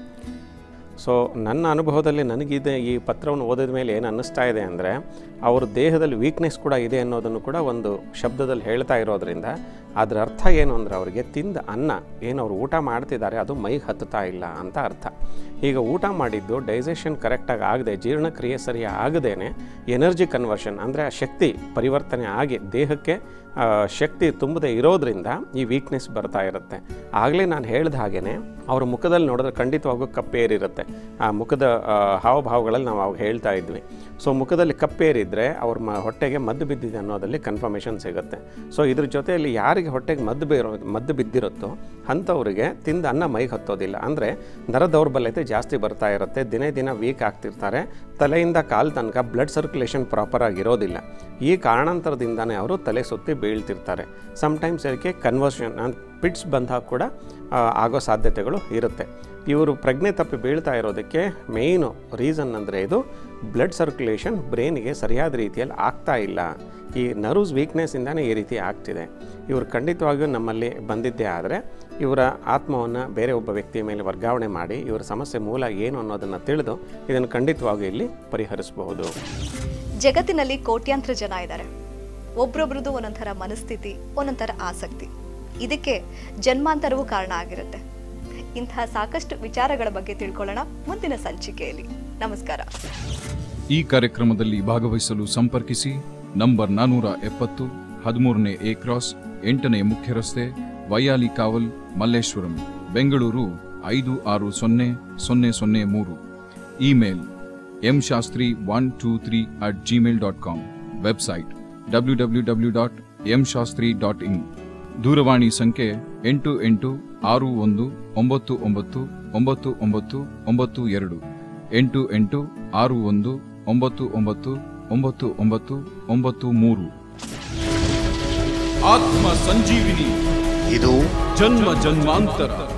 ಸೊ ನನ್ನ ಅನುಭವದಲ್ಲಿ ನನಗಿದೆ ಈ ಪತ್ರವನ್ನು ಓದಿದ ಮೇಲೆ ಏನು ಅನ್ನಿಸ್ತಾ ಇದೆ ಅಂದರೆ ಅವ್ರ ದೇಹದಲ್ಲಿ ವೀಕ್ನೆಸ್ ಕೂಡ ಇದೆ ಅನ್ನೋದನ್ನು ಕೂಡ ಒಂದು ಶಬ್ದದಲ್ಲಿ ಹೇಳ್ತಾ ಇರೋದ್ರಿಂದ ಅದರ ಅರ್ಥ ಏನು ಅಂದರೆ ಅವರಿಗೆ ತಿಂದ ಅನ್ನ ಏನು ಅವ್ರು ಊಟ ಮಾಡ್ತಿದ್ದಾರೆ ಅದು ಮೈಗೆ ಹತ್ತುತ್ತಾ ಇಲ್ಲ ಅಂತ ಅರ್ಥ ಈಗ ಊಟ ಮಾಡಿದ್ದು ಡೈಜೆಷನ್ ಕರೆಕ್ಟಾಗಿ ಆಗದೆ ಜೀರ್ಣಕ್ರಿಯೆ ಸರಿ ಆಗದೇನೆ ಎನರ್ಜಿ ಕನ್ವರ್ಷನ್ ಅಂದರೆ ಆ ಶಕ್ತಿ ಪರಿವರ್ತನೆ ಆಗಿ ದೇಹಕ್ಕೆ ಆ, ಶಕ್ತಿ ತುಂಬದೇ ಇರೋದ್ರಿಂದ ಈ ವೀಕ್ನೆಸ್ ಬರ್ತಾ ಇರುತ್ತೆ ಆಗಲೇ ನಾನು ಹೇಳಿದ ಹಾಗೇ ಅವ್ರ ಮುಖದಲ್ಲಿ ನೋಡಿದ್ರೆ ಖಂಡಿತವಾಗೂ ಕಪ್ಪೇರಿರುತ್ತೆ ಆ ಮುಖದ ಆ, ಹಾವಭಾವಗಳಲ್ಲಿ ನಾವು ಅವಾಗ ಹೇಳ್ತಾ ಇದ್ವಿ ಸೊ ಮುಖದಲ್ಲಿ ಕಪ್ಪೇರಿದ್ರೆ ಅವ್ರ ಮ ಹೊಟ್ಟೆಗೆ ಮದ್ದು ಬಿದ್ದಿದೆ ಅನ್ನೋದಲ್ಲಿ ಕನ್ಫರ್ಮೇಷನ್ ಸಿಗುತ್ತೆ ಸೊ ಇದ್ರ ಜೊತೆಯಲ್ಲಿ ಯಾರಿಗೆ ಹೊಟ್ಟೆಗೆ ಮದ್ದು ಬೇರೋ ಮದ್ದು ಬಿದ್ದಿರುತ್ತೋ ಅಂಥವ್ರಿಗೆ ತಿಂದ ಅನ್ನ ಮೈಗೆ ಹತ್ತೋದಿಲ್ಲ ಅಂದರೆ ನರ ದೌರ್ಬಲ್ಯತೆ ಜಾಸ್ತಿ ಬರ್ತಾ ಇರುತ್ತೆ ದಿನೇ ದಿನ ವೀಕ್ ಆಗ್ತಿರ್ತಾರೆ ತಲೆಯಿಂದ ಕಾಲು ತನಕ ಬ್ಲಡ್ ಸರ್ಕ್ಯುಲೇಷನ್ ಪ್ರಾಪರ್ ಆಗಿರೋದಿಲ್ಲ ಈ ಕಾರಣಾಂತರದಿಂದನೇ ಅವರು ತಲೆ ಸುತ್ತಿ ಬೀಳ್ತಿರ್ತಾರೆ ಸಮ್ಟೈಮ್ಸ್ ಅದಕ್ಕೆ ಕನ್ವರ್ಷನ್ ಪಿಟ್ಸ್ ಬಂದಾಗ ಕೂಡ ಆ, ಆಗೋ ಸಾಧ್ಯತೆಗಳು ಇರುತ್ತೆ ಇವರು ಪ್ರಜ್ಞೆ ತಪ್ಪಿ ಬೀಳ್ತಾ ಇರೋದಕ್ಕೆ ಮೇಯ್ನು ರೀಸನ್ ಅಂದರೆ ಇದು ಬ್ಲಡ್ ಸರ್ಕ್ಯುಲೇಷನ್ ಬ್ರೈನಿಗೆ ಸರಿಯಾದ ರೀತಿಯಲ್ಲಿ ಆಗ್ತಾ ಇಲ್ಲ ಈ ನರ್ವ್ಸ್ ವೀಕ್ನೆಸ್ಸಿಂದನೇ ಈ ರೀತಿ ಆಗ್ತಿದೆ ಇವರು ಖಂಡಿತವಾಗಿಯೂ ನಮ್ಮಲ್ಲಿ ಬಂದಿದ್ದೇ ಆದರೆ ಇವರ ಆತ್ಮವನ್ನು ಬೇರೆ ಒಬ್ಬ ವ್ಯಕ್ತಿಯ ಮೇಲೆ ವರ್ಗಾವಣೆ ಮಾಡಿ ಇವರ ಸಮಸ್ಯೆ ಮೂಲ ಏನು ಅನ್ನೋದನ್ನು ತಿಳಿದು ಇದನ್ನು ಖಂಡಿತವಾಗಿಯೂ ಇಲ್ಲಿ ಪರಿಹರಿಸಬಹುದು ಜಗತ್ತಿನಲ್ಲಿ ಕೋಟ್ಯಾಂತರ ಜನ ಇದ್ದಾರೆ ಒಬ್ರೊಬ್ರದ್ದು ಒಂದೊಂಥರ ಮನಸ್ಥಿತಿ ಒಂದೊಂಥರ ಆಸಕ್ತಿ ಇದಕ್ಕೆ ಜನ್ಮಾಂತರವೂ ಕಾರಣ ಆಗಿರುತ್ತೆ ಇಂತಹ ಸಾಕಷ್ಟು ವಿಚಾರಗಳ ಬಗ್ಗೆ ತಿಳ್ಕೊಳ್ಳೋಣ ಮುಂದಿನ ಸಂಚಿಕೆಯಲ್ಲಿ ನಮಸ್ಕಾರ ಈ ಕಾರ್ಯಕ್ರಮದಲ್ಲಿ ಭಾಗವಹಿಸಲು ಸಂಪರ್ಕಿಸಿ ನಂಬರ್ ನಾನೂರ ಎಪ್ಪತ್ತು ಹದಿಮೂರನೇ ಎ ಕ್ರಾಸ್ ಎಂಟನೇ ಮುಖ್ಯ ರಸ್ತೆ ವೈಯಾಲಿ ಕಾವಲ್ ಮಲ್ಲೇಶ್ವರಂ ಬೆಂಗಳೂರು ಐದು ಆರು ಸೊನ್ನೆ ಸೊನ್ನೆ ಸೊನ್ನೆ ಮೂರು email M Shastri one two three at Gmail dot com website W W W dot M Shastri dot in ದೂರವಾಣಿ ಸಂಖ್ಯೆ ಎಂಟು ಎಂಟು ಆರು ಒಂದು ಒಂಬತ್ತು ಒಂಬತ್ತು ಒಂಬತ್ತು ಒಂಬತ್ತು ಒಂಬತ್ತು ಎರಡು ಎಂಟು ಎಂಟು ಆರು ಒಂದು ಒಂಬತ್ತು ಒಂಬತ್ತು ಒಂಬತ್ತು ಒಂಬತ್ತು ಒಂಬತ್ತು ಮೂರು ಆತ್ಮ ಸಂಜೀವಿನಿ ಇದು ಜನ್ಮ ಜನ್ಮಾಂತರ